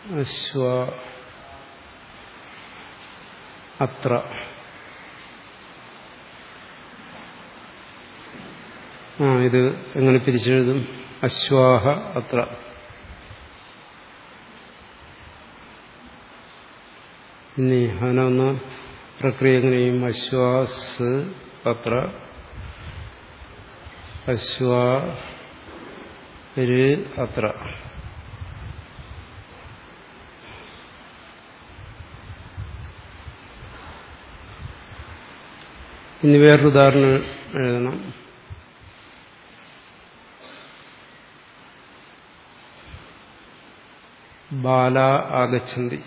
അശ്വ അത്ര ആ ഇത് എങ്ങനെ പിരിച്ചെഴുതും അശ്വാഹ അത്ര ഇനി അതിനൊന്ന് പ്രക്രിയ എങ്ങനെയും അശ്വാസ് അത്ര അശ്വാ ര് അത്ര ഇനി വേറൊരു ഉദാഹരണം എഴുതണം ബാല ആഗച്ഛന്തി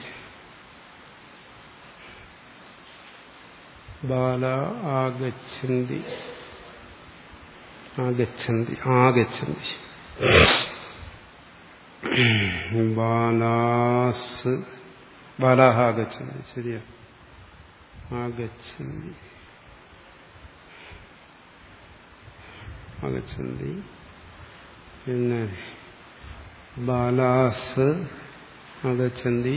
ബാല ആഗച്ഛന്തി ആഗച്ഛന്തി ആഗച്ഛന്തി ബാലാസ് ബാലാഹ ആഗച്ഛന്തി ശരിയാ ആഗച്ഛന്തി ആഗച്ഛന്തി പിന്നെ ബാലാസ് ആഗച്ഛന്തി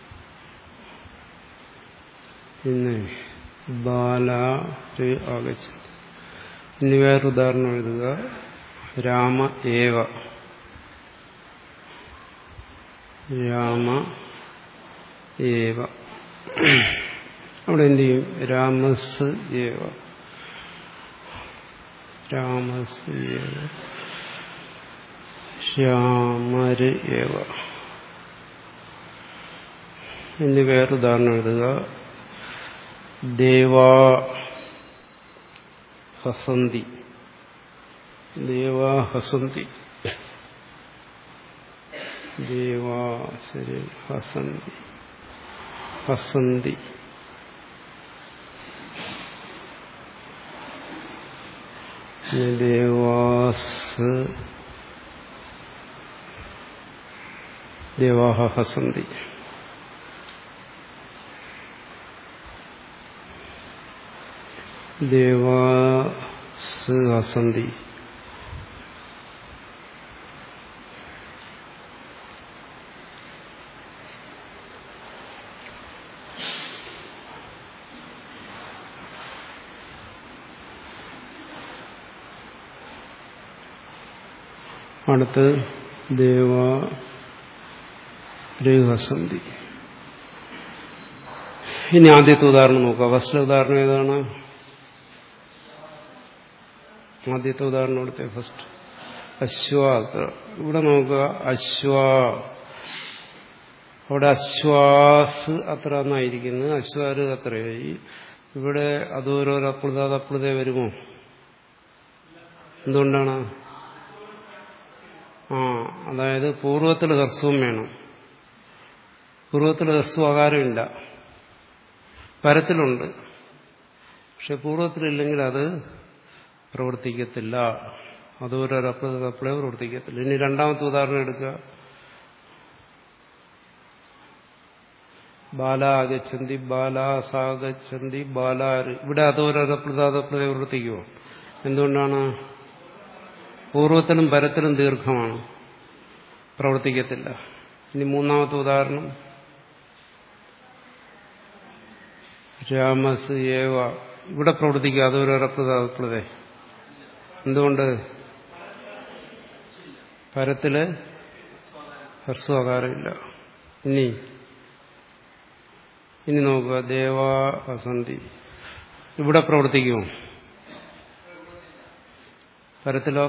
പിന്നെ ബാല ആഗച്ഛന്തി ഇനി വേറൊരു ഉദാഹരണം എഴുതുക രാമ ഏവ രാമ ഏവ അവിടെ എന്ത് ചെയ്യും രാമസ് ഏവ രാമസ് ഏവ ശ്യാമര് ഏവ ഇനി വേറൊരു ഉദാഹരണം എഴുതുക ദേവാ ഹസന്തി ദേവാ ഹസന്തി ദേവാ ശരി ഹസന്തി ഹസന്തി ദേവാസ് ദേവാഹ ഹസന്തി ദേവാസ് ഹസന്തി അടുത്ത് ദേവ ഹസന്തി ഇനി ആദ്യത്തെ ഉദാഹരണം നോക്കുക ഫസ്റ്റ് ഉദാഹരണം ഏതാണ് ആദ്യത്തെ ഉദാഹരണം എടുത്തേ ഫസ്റ്റ് അശ്വ ഇവിടെ നോക്കുക അശ്വ അവിടെ അശ്വാസ് അത്ര എന്നായിരിക്കുന്നത് അശ്വാര് അത്രയായി ഇവിടെ അതോരോരോ അപ്ലുത അപ്ലുത വരുമോ എന്തുകൊണ്ടാണ് ആ അതായത് പൂർവ്വത്തിൽ ഹർസ്വം വേണം പൂർവ്വത്തിൽ ഹർസ്വം ആകാരമില്ല പരത്തിലുണ്ട് പക്ഷെ പൂർവ്വത്തിലില്ലെങ്കിൽ അത് പ്രവർത്തിക്കത്തില്ല അതോരോ അപ്ലേ പ്രവർത്തിക്കത്തില്ല ഇനി രണ്ടാമത്തെ ഉദാഹരണം എടുക്കുക ബാല ആഗച്ഛന്തി ബാലാസാഗച്ഛന്തി ബാലാര് ഇവിടെ അതോരോ അപ്ലേ പ്രവർത്തിക്കുമോ എന്തുകൊണ്ടാണ് പൂർവ്വത്തിലും പരത്തിലും ദീർഘമാണ് പ്രവർത്തിക്കത്തില്ല ഇനി മൂന്നാമത്തെ ഉദാഹരണം രാമസ് ഏവ ഇവിടെ പ്രവർത്തിക്കുക അതൊരു ഉറപ്പുതേ എന്തുകൊണ്ട് പരത്തില് ഹർസ്വകാരമില്ല ഇനി ഇനി നോക്കുക ദേവാസന്ധി ഇവിടെ പ്രവർത്തിക്കുമോ പരത്തിലോ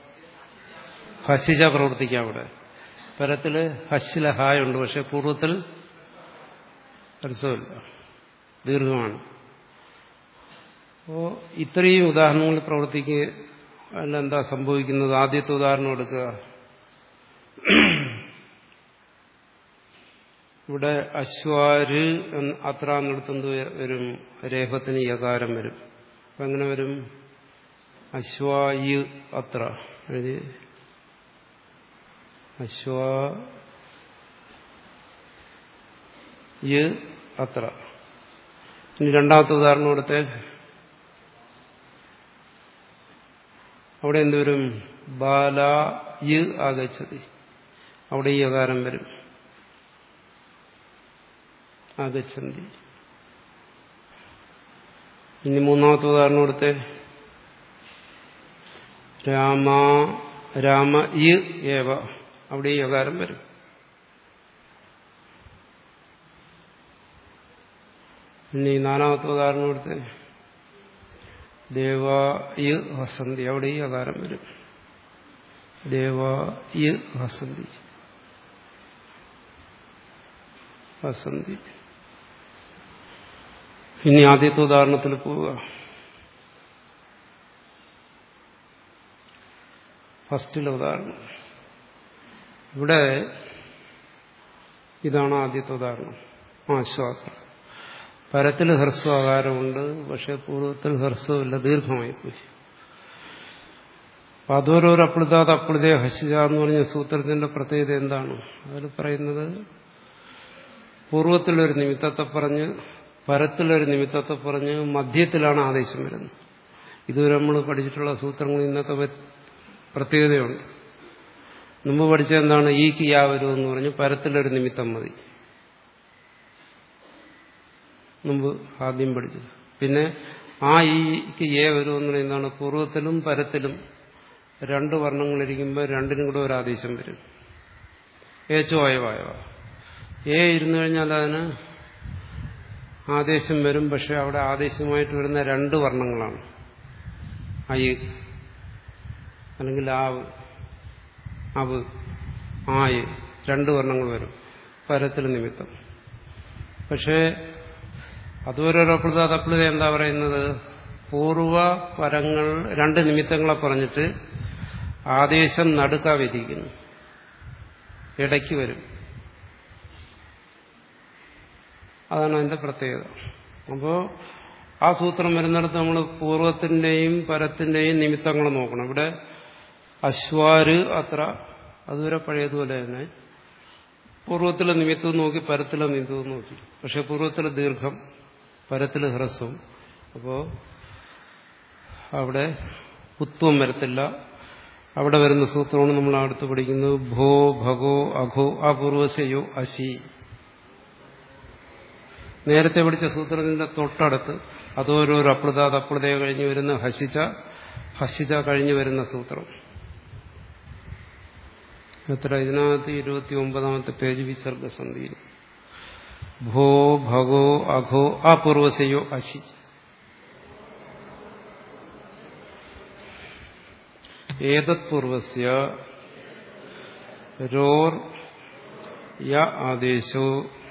ഹസിജ പ്രവർത്തിക്കാം അവിടെ പരത്തില് ഹസ്സിലെ ഹായ ഉണ്ട് പക്ഷെ പൂർവ്വത്തിൽ ഹർസ്വമില്ല ദീർഘമാണ് അപ്പോ ഇത്രയും ഉദാഹരണങ്ങൾ പ്രവർത്തിക്കുക അല്ല എന്താ സംഭവിക്കുന്നത് ആദ്യത്തെ ഉദാഹരണം എടുക്കുക ഇവിടെ അശ്വാര് അത്ര എന്നിടത്തുന്നത് വരും രേഖത്തിന് യകാരം വരും അപ്പൊ എങ്ങനെ വരും അശ്വായ് അത്ര എഴുതി അശ്വാ യ് അത്ര ഇനി രണ്ടാമത്തെ ഉദാഹരണം കൊടുത്തേ അവിടെ എന്തുവരും ബാല യ് ആഗച്ഛതി അവിടെ ഈ അകാരം വരും ആഗച്ഛന്തി ഇനി മൂന്നാമത്തെ ഉദാഹരണം കൊടുത്തെ രാമ രാമ ഇ ഏവ അവിടെ ഈ യകാരം വരും ഇനി നാലാമത്തെ ഉദാഹരണം കൊടുത്തെ ദേവ ഇ ഹസന്തി അവിടെ ഈ യകാരം വരും ദേവ ഇ ഹസന്തി ഹസന്തി ഇനി ആദ്യത്തെ ഉദാഹരണത്തിൽ പോവുക ഫസ്റ്റിലെ ഉദാഹരണം ഇവിടെ ഇതാണ് ആദ്യത്തെ ഉദാഹരണം ആശ്വാസം പരത്തിൽ ഹ്രസ്വകാരമുണ്ട് പക്ഷെ പൂർവ്വത്തിൽ ഹ്രസ്വമില്ല ദീർഘമായി പോയി അതോരോരു അപ്ലുതാത് അപ്ലുതേ ഹസിജ എന്ന് പറഞ്ഞ സൂത്രത്തിന്റെ പ്രത്യേകത എന്താണ് അതിൽ പറയുന്നത് പൂർവ്വത്തിലൊരു നിമിത്തത്തെ പറഞ്ഞ് പരത്തിലൊരു നിമിത്തത്തെ പറഞ്ഞ് മധ്യത്തിലാണ് ആദേശം വരുന്നത് ഇതുവരെ നമ്മൾ പഠിച്ചിട്ടുള്ള സൂത്രങ്ങളിൽ നിന്നൊക്കെ പ്രത്യേകതയുണ്ട് മുമ്പ് പഠിച്ച എന്താണ് ഈക്ക് യാ വരും എന്ന് പറഞ്ഞ് പരത്തിലൊരു നിമിത്തം മതി മുമ്പ് ആദ്യം പഠിച്ചത് പിന്നെ ആ ഈക്ക് ഏ വരും എന്ന് പറയുന്നതാണ് പൂർവ്വത്തിലും പരത്തിലും രണ്ട് വർണ്ണങ്ങളിരിക്കുമ്പോൾ രണ്ടിനും കൂടെ ഒരു ആദേശം വരും ഏച്ചോ അയവായവ ഏ ഇരുന്നു കഴിഞ്ഞാൽ അതിന് ആദേശം വരും പക്ഷെ അവിടെ ആദേശമായിട്ട് വരുന്ന രണ്ട് വർണ്ണങ്ങളാണ് അയ് അല്ലെങ്കിൽ ആവ് അവ് ആയ് രണ്ട് വർണ്ണങ്ങൾ വരും പരത്തിൽ നിമിത്തം പക്ഷേ അതോരോരപ്ലത അതപ്ലത എന്താ പറയുന്നത് പൂർവ പരങ്ങൾ രണ്ട് നിമിത്തങ്ങളെ പറഞ്ഞിട്ട് ആദേശം നടുക്ക വിധിക്കുന്നു ഇടയ്ക്ക് വരും അതാണ് അതിന്റെ പ്രത്യേകത അപ്പോൾ ആ സൂത്രം വരുന്നിടത്ത് നമ്മൾ പൂർവത്തിന്റെയും പരത്തിന്റെയും നിമിത്തങ്ങൾ നോക്കണം ഇവിടെ അശ്വാര് അത്ര അതുവരെ പഴയതുപോലെ തന്നെ പൂർവ്വത്തിലെ നിമിത്തവും നോക്കി പരത്തിലെ നിമിത്തവും നോക്കി പക്ഷെ പൂർവ്വത്തിലെ ദീർഘം പരത്തിലെ ഹ്രസ്വം അപ്പോൾ അവിടെ ഉത്വം വരത്തില്ല അവിടെ വരുന്ന സൂത്രമാണ് നമ്മൾ അടുത്ത് പഠിക്കുന്നത് ഭോ ഭഗോ അഘോ അപൂർവശയോ അശി നേരത്തെ പഠിച്ച സൂത്രത്തിന്റെ തൊട്ടടുത്ത് അതോരോരോ അപ്ലതാത് അപ്ലതയെ കഴിഞ്ഞ് വരുന്ന ഹസിച്ച ഹസിച്ച കഴിഞ്ഞു വരുന്ന സൂത്രം എത്ര ഇതിനകത്ത് ഇരുപത്തി ഒമ്പതാമത്തെ പേജ് വിസർഗസന്ധിയിൽ ഭോ ഭഗോ അഘോ അപൂർവശയോ അശി ഏതത്പൂർവസ്യ രോർ യ ആദേശോ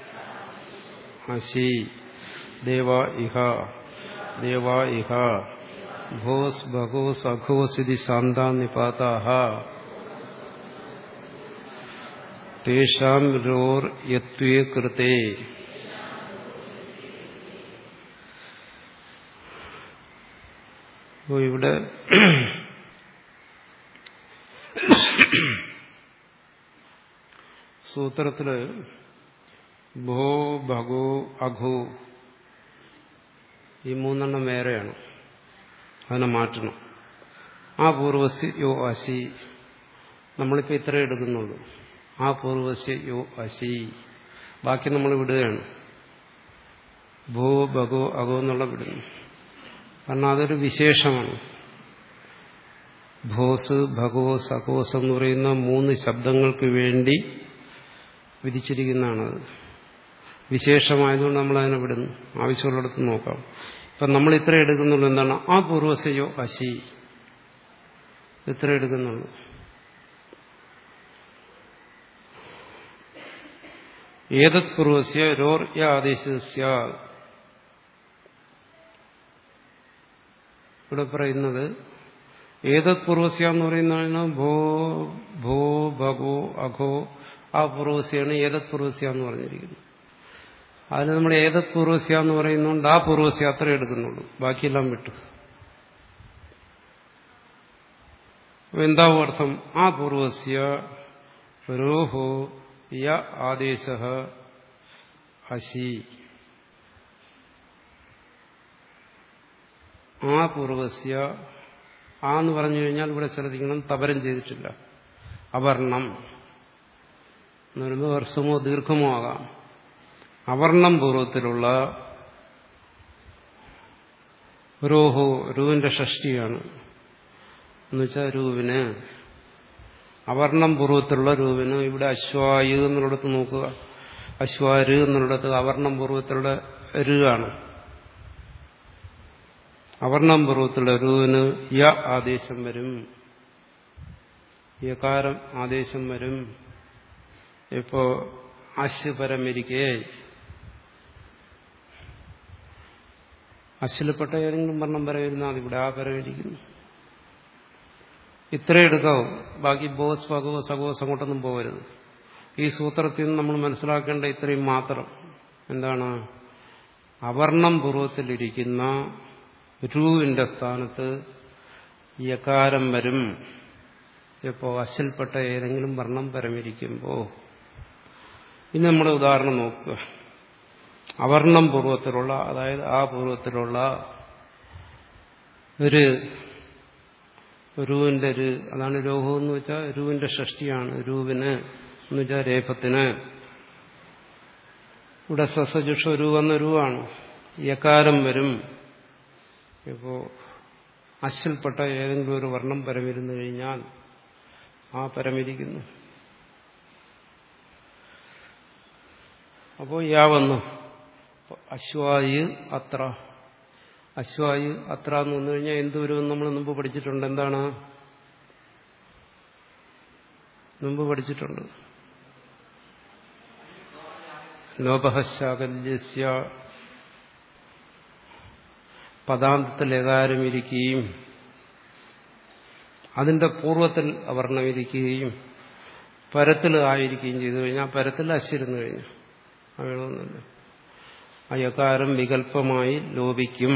അശി ദേവ ഇഹ ദേവ ഇഹ ഭോസ് ഭഗോസ് അഘോസിതി ശാന്ത നിപാതാഹ തേഷാം രോർ യത്വേ കൃതേ അപ്പോൾ ഇവിടെ സൂത്രത്തില് ഭോ ഭഗോ അഘോ ഈ മൂന്നെണ്ണം വേറെയാണ് അതിനെ മാറ്റണം ആ പൂർവസ്യ യോ അശി നമ്മളിപ്പോൾ ഇത്ര എടുക്കുന്നുള്ളൂ ആ പൂർവസ്യ യോ അശി ബാക്കി നമ്മൾ വിടുകയാണ് ഭൂ ഭഗോ അഗോ എന്നുള്ള വിടുന്നു കാരണം അതൊരു വിശേഷമാണ് ഭോസ് ഭഗോസ് അഗോസ് എന്ന് പറയുന്ന മൂന്ന് ശബ്ദങ്ങൾക്ക് വേണ്ടി വിധിച്ചിരിക്കുന്നതാണത് വിശേഷമായതുകൊണ്ട് നമ്മൾ അതിനെ വിടുന്നു ആവശ്യമുള്ളിടത്ത് നോക്കാം ഇപ്പം നമ്മൾ ഇത്ര എടുക്കുന്നുള്ളൂ എന്താണ് ആ പൂർവസയോ അശി ഇത്ര എടുക്കുന്നുള്ളൂ ഏതത് പൂർവസ്യ രോർ യ ആദേശസ്യ ഇവിടെ പറയുന്നത് ഏതത് പൂർവസ്യ എന്ന് പറയുന്നതാണ് ഭോ ഭോ ഭഗോ അഘോ ആ പൂർവസ്യാണ് ഏതത് പൂർവസ്യ എന്ന് പറഞ്ഞിരിക്കുന്നത് അതിന് നമ്മൾ ഏതത് പൂർവസ്യ എന്ന് പറയുന്നതുകൊണ്ട് ആ പൂർവസ്യ അത്ര എടുക്കുന്നുള്ളൂ ബാക്കിയെല്ലാം വിട്ടു എന്താവും അർത്ഥം ആ പൂർവസ്യ രോഹോ യ ആദേശ അശി ആ പൂർവസ്യ ആ എന്ന് പറഞ്ഞു കഴിഞ്ഞാൽ ഇവിടെ ശ്രദ്ധിക്കണം തപരം ചെയ്തിട്ടില്ല അവർണം എന്ന് പറയുമ്പോൾ ഹർസമോ ദീർഘമോ ആകാം അവർണം പൂർവ്വത്തിലുള്ള രോഹോ രൂവിന്റെ ഷഷ്ടിയാണ് എന്നുവെച്ചാൽ രൂവിന് അവർണം പൂർവ്വത്തിലുള്ള രൂപിന് ഇവിടെ അശ്വായു എന്നുള്ളിടത്ത് നോക്കുക അശ്വാര് എന്നുള്ളിടത്ത് അവർണം പൂർവ്വത്തിലുള്ള രുവാണ് അവർണം പൂർവ്വത്തിലുള്ള രൂവിന് യ ആദേശം വരും യകാരം ആദേശം വരും ഇപ്പോ അശ് പരമിരിക്കെ അശിലപ്പെട്ട ഏതെങ്കിലും വർണ്ണം പരമിരുന്നാൽ ഇവിടെ ആ പരമിരിക്കുന്നു ഇത്രേ എടുക്കാവൂ ബാക്കി ബോസ് പകവോ സകോസ് അങ്ങോട്ടൊന്നും പോകരുത് ഈ സൂത്രത്തിൽ നിന്ന് നമ്മൾ മനസ്സിലാക്കേണ്ട ഇത്രയും മാത്രം എന്താണ് അവർണം പൂർവ്വത്തിലിരിക്കുന്ന രൂവിന്റെ സ്ഥാനത്ത് യകാരം വരും ഇപ്പോ അശിൽപ്പെട്ട ഏതെങ്കിലും വർണ്ണം പരമിരിക്കുമ്പോ ഇനി നമ്മുടെ ഉദാഹരണം നോക്കുക അവർണം പൂർവ്വത്തിലുള്ള അതായത് ആ പൂർവ്വത്തിലുള്ള ഒരു രൂവിന്റെ ഒരു അതാണ് രോഹം എന്ന് വെച്ചാൽ രൂവിന്റെ ഷഷ്ടിയാണ് രൂവിന് എന്ന് വെച്ചാൽ രേഫത്തിന് ഇവിടെ സസജുഷ രൂപ എന്ന രൂപാണ് യകാരം വരും ഇപ്പോ അശിൽപ്പെട്ട ഏതെങ്കിലും ഒരു വർണ്ണം പരമിരുന്നു കഴിഞ്ഞാൽ ആ പരമിരിക്കുന്നു അപ്പോൾ യാ വന്നു അശ്വായ് അത്ര അശ്വായ് അത്ര എന്ന് വന്നു കഴിഞ്ഞാൽ എന്ത് വരുമെന്ന് നമ്മൾ മുമ്പ് പഠിച്ചിട്ടുണ്ട് എന്താണ് മുമ്പ് പഠിച്ചിട്ടുണ്ട് ലോപഹശാകല്യസ്യ പദാന്തത്തിൽ ഏകാരം ഇരിക്കുകയും അതിന്റെ പൂർവ്വത്തിൽ അവർണം ഇരിക്കുകയും പരത്തിൽ ആയിരിക്കുകയും ചെയ്തു കഴിഞ്ഞാൽ പരത്തിൽ അശിരുന്നു കഴിഞ്ഞു വേണമെന്നില്ല ആ യകാരം വികല്പമായി ലോപിക്കും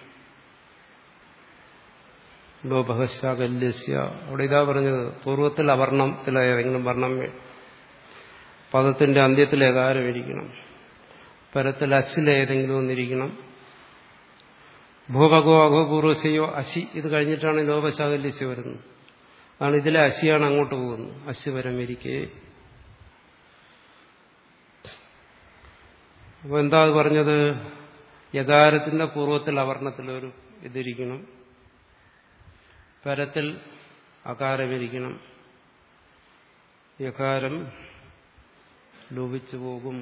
ലോപഹശാകല്യസ്യ അവിടെ ഇതാ പറഞ്ഞത് പൂർവ്വത്തിൽ അവർണത്തിൽ ഏതെങ്കിലും വർണ്ണം പദത്തിന്റെ അന്ത്യത്തിൽ ഏകാരം ഇരിക്കണം പരത്തിൽ അശിൽ ഏതെങ്കിലും ഒന്നിരിക്കണം ഭൂപകോ അഘോ പൂർവശയോ അശി ഇത് കഴിഞ്ഞിട്ടാണ് ലോപശാകല്യസ്യ വരുന്നത് അതാണ് ഇതിലെ അശിയാണ് അങ്ങോട്ട് പോകുന്നത് അശി വരമിരിക്കേ അപ്പോൾ എന്താ അത് പറഞ്ഞത് യകാരത്തിന്റെ പൂർവ്വത്തിൽ അവർണത്തിൽ ഒരു ഇതിരിക്കണം പരത്തിൽ അകാരമിരിക്കണം യകാരം ലോപിച്ചു പോകും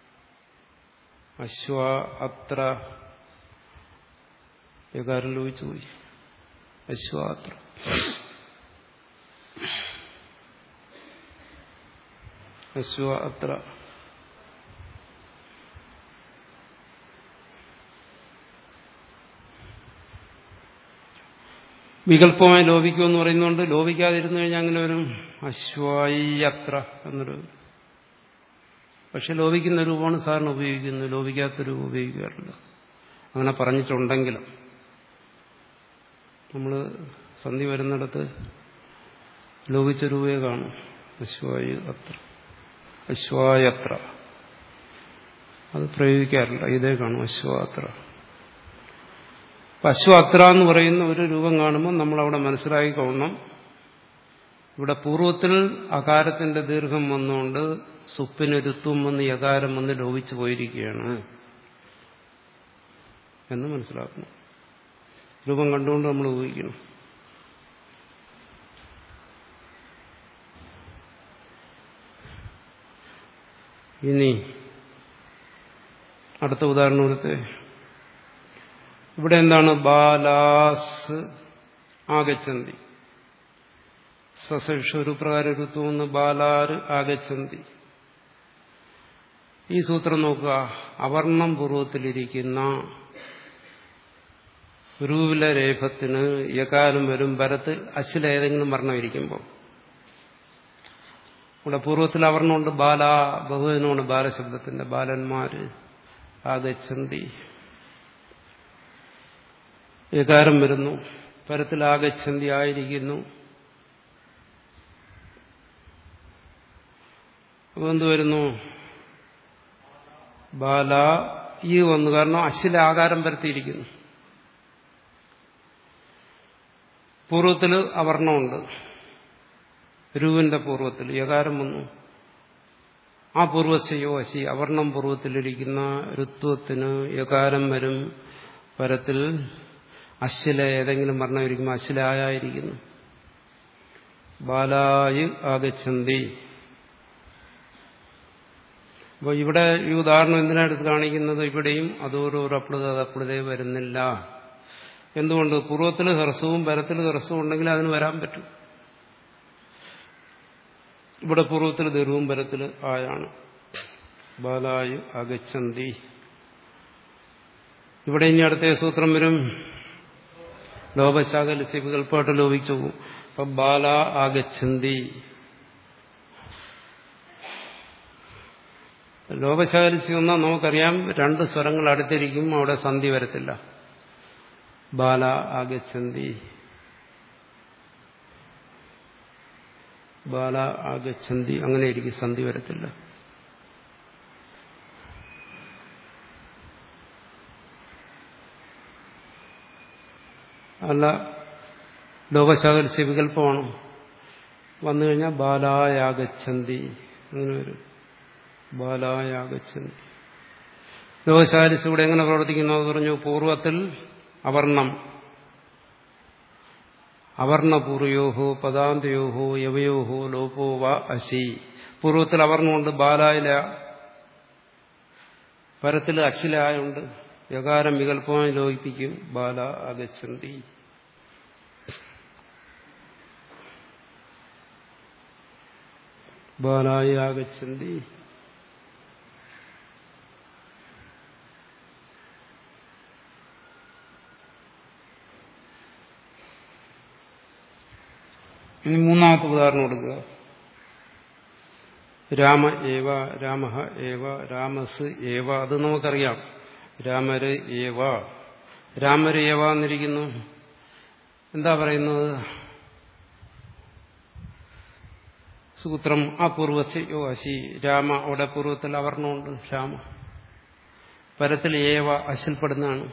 അശ്വ അത്ര യകാരം ലോപിച്ചു പോയി അശ്വ അത്ര അശ്വ അത്ര വികല്പമായി ലോപിക്കുമെന്ന് പറയുന്നുണ്ട് ലോപിക്കാതിരുന്നു കഴിഞ്ഞാൽ അങ്ങനെ ഒരു അശ്വായത്ര എന്നൊരു പക്ഷെ ലോപിക്കുന്ന രൂപമാണ് സാറിന് ഉപയോഗിക്കുന്നത് ലോപിക്കാത്ത രൂപം ഉപയോഗിക്കാറില്ല അങ്ങനെ പറഞ്ഞിട്ടുണ്ടെങ്കിലും നമ്മൾ സന്ധി വരുന്നിടത്ത് ലോപിച്ച രൂപയെ കാണും അശ്വായു അത്ര അശ്വായത്ര അത് പ്രയോഗിക്കാറില്ല ഇതേ കാണും അശ്വാത്ര അശ്വാത്ര എന്ന് പറയുന്ന ഒരു രൂപം കാണുമ്പോൾ നമ്മൾ അവിടെ മനസ്സിലാക്കിക്കൊള്ളണം ഇവിടെ പൂർവ്വത്തിൽ അകാരത്തിന്റെ ദീർഘം വന്നുകൊണ്ട് സുപ്പിനൊരുത്വം വന്ന് യകാരം വന്ന് ലോപിച്ചു പോയിരിക്കുകയാണ് എന്ന് മനസ്സിലാക്കണം രൂപം കണ്ടുകൊണ്ട് നമ്മൾ ഊഹിക്കണം ഇനി അടുത്ത ഉദാഹരണം എടുത്തേ ഇവിടെ എന്താണ് ബാലാസ് ആഗച്ചന്തി സസവിഷ ഒരു പ്രകാരം ഋത്തുവെന്ന് ബാലാര് ആഗച്ചന്തി ഈ സൂത്രം നോക്കുക അവർണം പൂർവ്വത്തിലിരിക്കുന്ന രൂവിലെ രേഖത്തിന് യകാലം വരും ഭരത്ത് അച്ചിൽ ഏതെങ്കിലും വർണ്ണം ഇരിക്കുമ്പോൾ ഇവിടെ പൂർവ്വത്തിൽ അവർണമുണ്ട് ബാല ബഹുവചനമാണ് ബാലശബ്ദത്തിന്റെ ബാലന്മാര് ആഗച്ചന്തി വികാരം വരുന്നു പരത്തിൽ ആഗച്ഛന്തി ആയിരിക്കുന്നു അപ്പൊ എന്ത് വരുന്നു ബാല ഈ വന്നു കാരണം അശ്വിലെ ആകാരം പരത്തിയിരിക്കുന്നു പൂർവ്വത്തിൽ അവർണമുണ്ട് രൂവിന്റെ പൂർവ്വത്തിൽ യകാരം വന്നു ആ പൂർവശയോ അശി അവർണം പൂർവ്വത്തിലിരിക്കുന്ന ഋത്വത്തിന് യകാരം വരും പരത്തിൽ അശ്വല ഏതെങ്കിലും വർണ്ണം ഇരിക്കുമ്പോൾ അശ്വലായിരിക്കുന്നു ബാലായ് ആഗച്ഛന്തി അപ്പോൾ ഇവിടെ ഈ ഉദാഹരണം എന്തിനാ എടുത്ത് കാണിക്കുന്നത് ഇവിടെയും അതോരോരോ അപ്ലുത അപ്ലുതേ വരുന്നില്ല എന്തുകൊണ്ട് പൂർവ്വത്തിൽ ഹ്രസ്വവും പരത്തിൽ ഹ്രസ്വവും ഉണ്ടെങ്കിൽ അതിന് വരാൻ പറ്റും ഇവിടെ പൂർവ്വത്തിൽ ദീർഘവും പരത്തിൽ ആയാണ് ബാലായു അഗച്ഛന്തി ഇവിടെ ഇനി അടുത്ത സൂത്രം വരും ലോപശാഖല വികല്പമായിട്ട് ലോപിച്ചു പോകും അപ്പൊ ബാല ആഗച്ഛന്തി ലോപശാഖലിച്ച് വന്നാൽ നമുക്കറിയാം രണ്ട് സ്വരങ്ങൾ അടുത്തിരിക്കും അവിടെ സന്ധി വരത്തില്ല ബാല ആഗച്ഛന്തി ബാല ആഗച്ഛന്തി അങ്ങനെ ഇരിക്കും സന്ധി വരത്തില്ല അല്ല ലോകശാകൽസ്യ വികല്പമാണ് വന്നു കഴിഞ്ഞാൽ ബാലായാഗച്ഛന്തി അങ്ങനെ വരും ബാലായാഗച്ഛന്തി ലോകശാലിസ് ഇവിടെ എങ്ങനെ പ്രവർത്തിക്കുന്നു എന്ന് പറഞ്ഞു പൂർവത്തിൽ അവർണം അവർണപൂർവയോഹോ പദാന്തയോഹോ യവയോഹോ ലോപോ വ അശി പൂർവത്തിൽ അവർണമുണ്ട് ബാലായില പരത്തിൽ അശിലായുണ്ട് യകാരം വികല്പമായി ലോപിപ്പിക്കും ബാല അഗച്ഛന്തി ബാലായി ആഗച്ഛന്തി ഇനി മൂന്നാമത്തെ ഉദാഹരണം കൊടുക്കുക രാമ ഏവ രാമ ഏവ രാമസ് ഏവ അത് നമുക്കറിയാം രാമര് ഏവ രാമര് ഏവ എന്നിരിക്കുന്നു എന്താ പറയുന്നത് സൂത്രം അപൂർവസ്യോ അശി രാമ അവിടെ പൂർവ്വത്തിൽ അവർണമുണ്ട് രാമ പരത്തിൽ ഏവ അശിൽപ്പെടുന്നതാണ്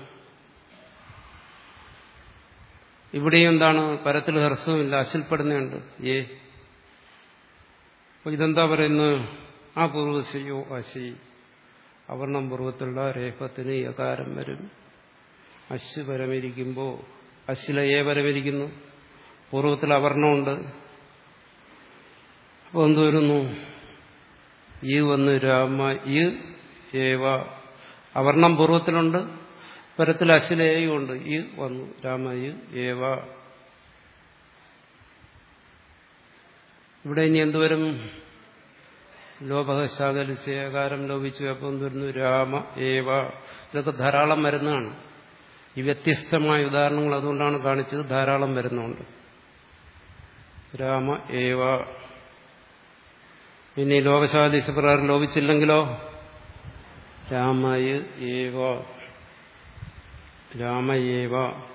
ഇവിടെയും എന്താണ് പരത്തിൽ ഹ്രസ്വമില്ല അശിൽപ്പെടുന്നുണ്ട് ഏ അപ്പൊ ഇതെന്താ പറയുന്നത് ആ പൂർവസ്യോ അശി അവർണം പൂർവ്വത്തിലുള്ള രേഖത്തിന് യകാരം വരും അശ് പരമിരിക്കുമ്പോൾ അശില ഏ പരമിരിക്കുന്നു പൂർവ്വത്തിൽ അവർണമുണ്ട് അപ്പോൾ എന്ത് വരുന്നു ഈ വന്ന് രാമ ഈ ഏവ അവർണം പൂർവ്വത്തിലുണ്ട് പരത്തിൽ അശിലയും ഉണ്ട് ഈ വന്നു രാമ ഈ ഏവ ഇവിടെ ഇനി എന്തുവരും ലോപശാകലിശേകാരം ലോപിച്ചു അപ്പോൾ എന്ത് വരുന്നു രാമ ഏവ ഇതൊക്കെ ധാരാളം വരുന്നതാണ് ഈ വ്യത്യസ്തമായ ഉദാഹരണങ്ങൾ അതുകൊണ്ടാണ് കാണിച്ചത് ധാരാളം വരുന്നുണ്ട് രാമ ഏവ പിന്നെ ഈ ലോകശാലിശ പ്രകാരം ലോപിച്ചില്ലെങ്കിലോ രാമയ ഏവ രാമയേവ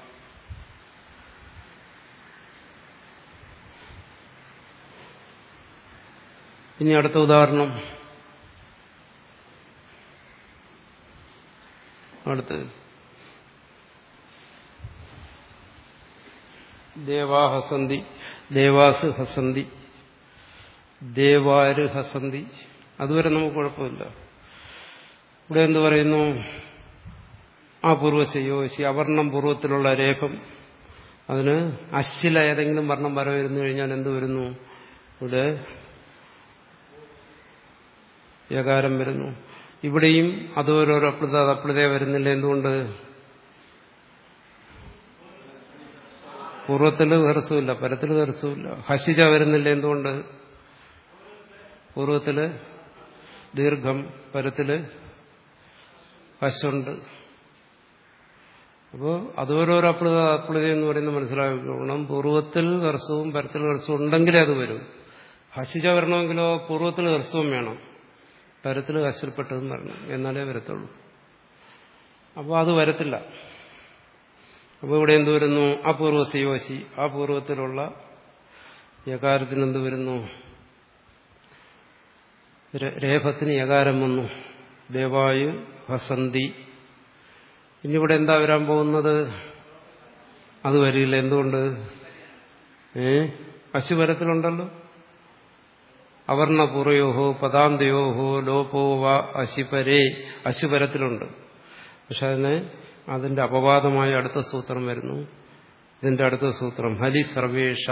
ഇനി അടുത്ത ഉദാഹരണം അടുത്ത് ദേവാ ഹസന്തി ദേവാസ് ഹസന്തി ദേവാര് ഹസന്തി അതുവരെ നമുക്ക് കുഴപ്പമില്ല ഇവിടെ എന്ത് പറയുന്നു ആ പൂർവശയോശി അവർണം പൂർവ്വത്തിലുള്ള രേഖം അതിന് അശ്ശില ഏതെങ്കിലും വർണ്ണം വര വരുന്നു കഴിഞ്ഞാൽ എന്ത് വരുന്നു ഇവിടെ യകാരം വരുന്നു ഇവിടെയും അതോരോരോ അപ്ലത അപ്ലതയെ വരുന്നില്ല എന്തുകൊണ്ട് പൂർവ്വത്തിൽ ഹർസവുമില്ല പരത്തിൽ ഹർസവുമില്ല ഹസിജ വരുന്നില്ല എന്തുകൊണ്ട് പൂർവ്വത്തില് ദീർഘം പരത്തില് ഹശുണ്ട് അപ്പോൾ അതോരോരോ അപ്ലത അപ്ലത എന്ന് പറയുന്നത് മനസ്സിലാക്കണം പൂർവ്വത്തിൽ ഹർസവും പരത്തിൽ ഹർസവും ഉണ്ടെങ്കിലേ അത് വരും ഹസിജ വരണമെങ്കിലോ പൂർവ്വത്തിൽ ഹർസവും വേണം പരത്തിൽ ഹസിൽപ്പെട്ടതും വരണം എന്നാലേ വരത്തുള്ളൂ അപ്പോൾ അത് വരത്തില്ല അപ്പോൾ ഇവിടെ എന്ത് വരുന്നു അപൂർവ സിയോശി ആ പൂർവ്വത്തിലുള്ള യകാരത്തിന് എന്ത് വരുന്നു രേഖത്തിന് യകാരം വന്നു ദേവായു ഹസന്തി ഇനി ഇവിടെ എന്താ വരാൻ പോകുന്നത് അത് വരില്ല എന്തുകൊണ്ട് ഏ പശുപരത്തിലുണ്ടല്ലോ അവർണപൂർവയോഹോ പദാന്തയോഹോ ലോപോ വ അശിപരേ അശുപരത്തിലുണ്ട് പക്ഷെ അതിന് അതിന്റെ അപവാദമായ അടുത്ത സൂത്രം വരുന്നു ഇതിന്റെ അടുത്ത സൂത്രം ഹലി സർവേഷ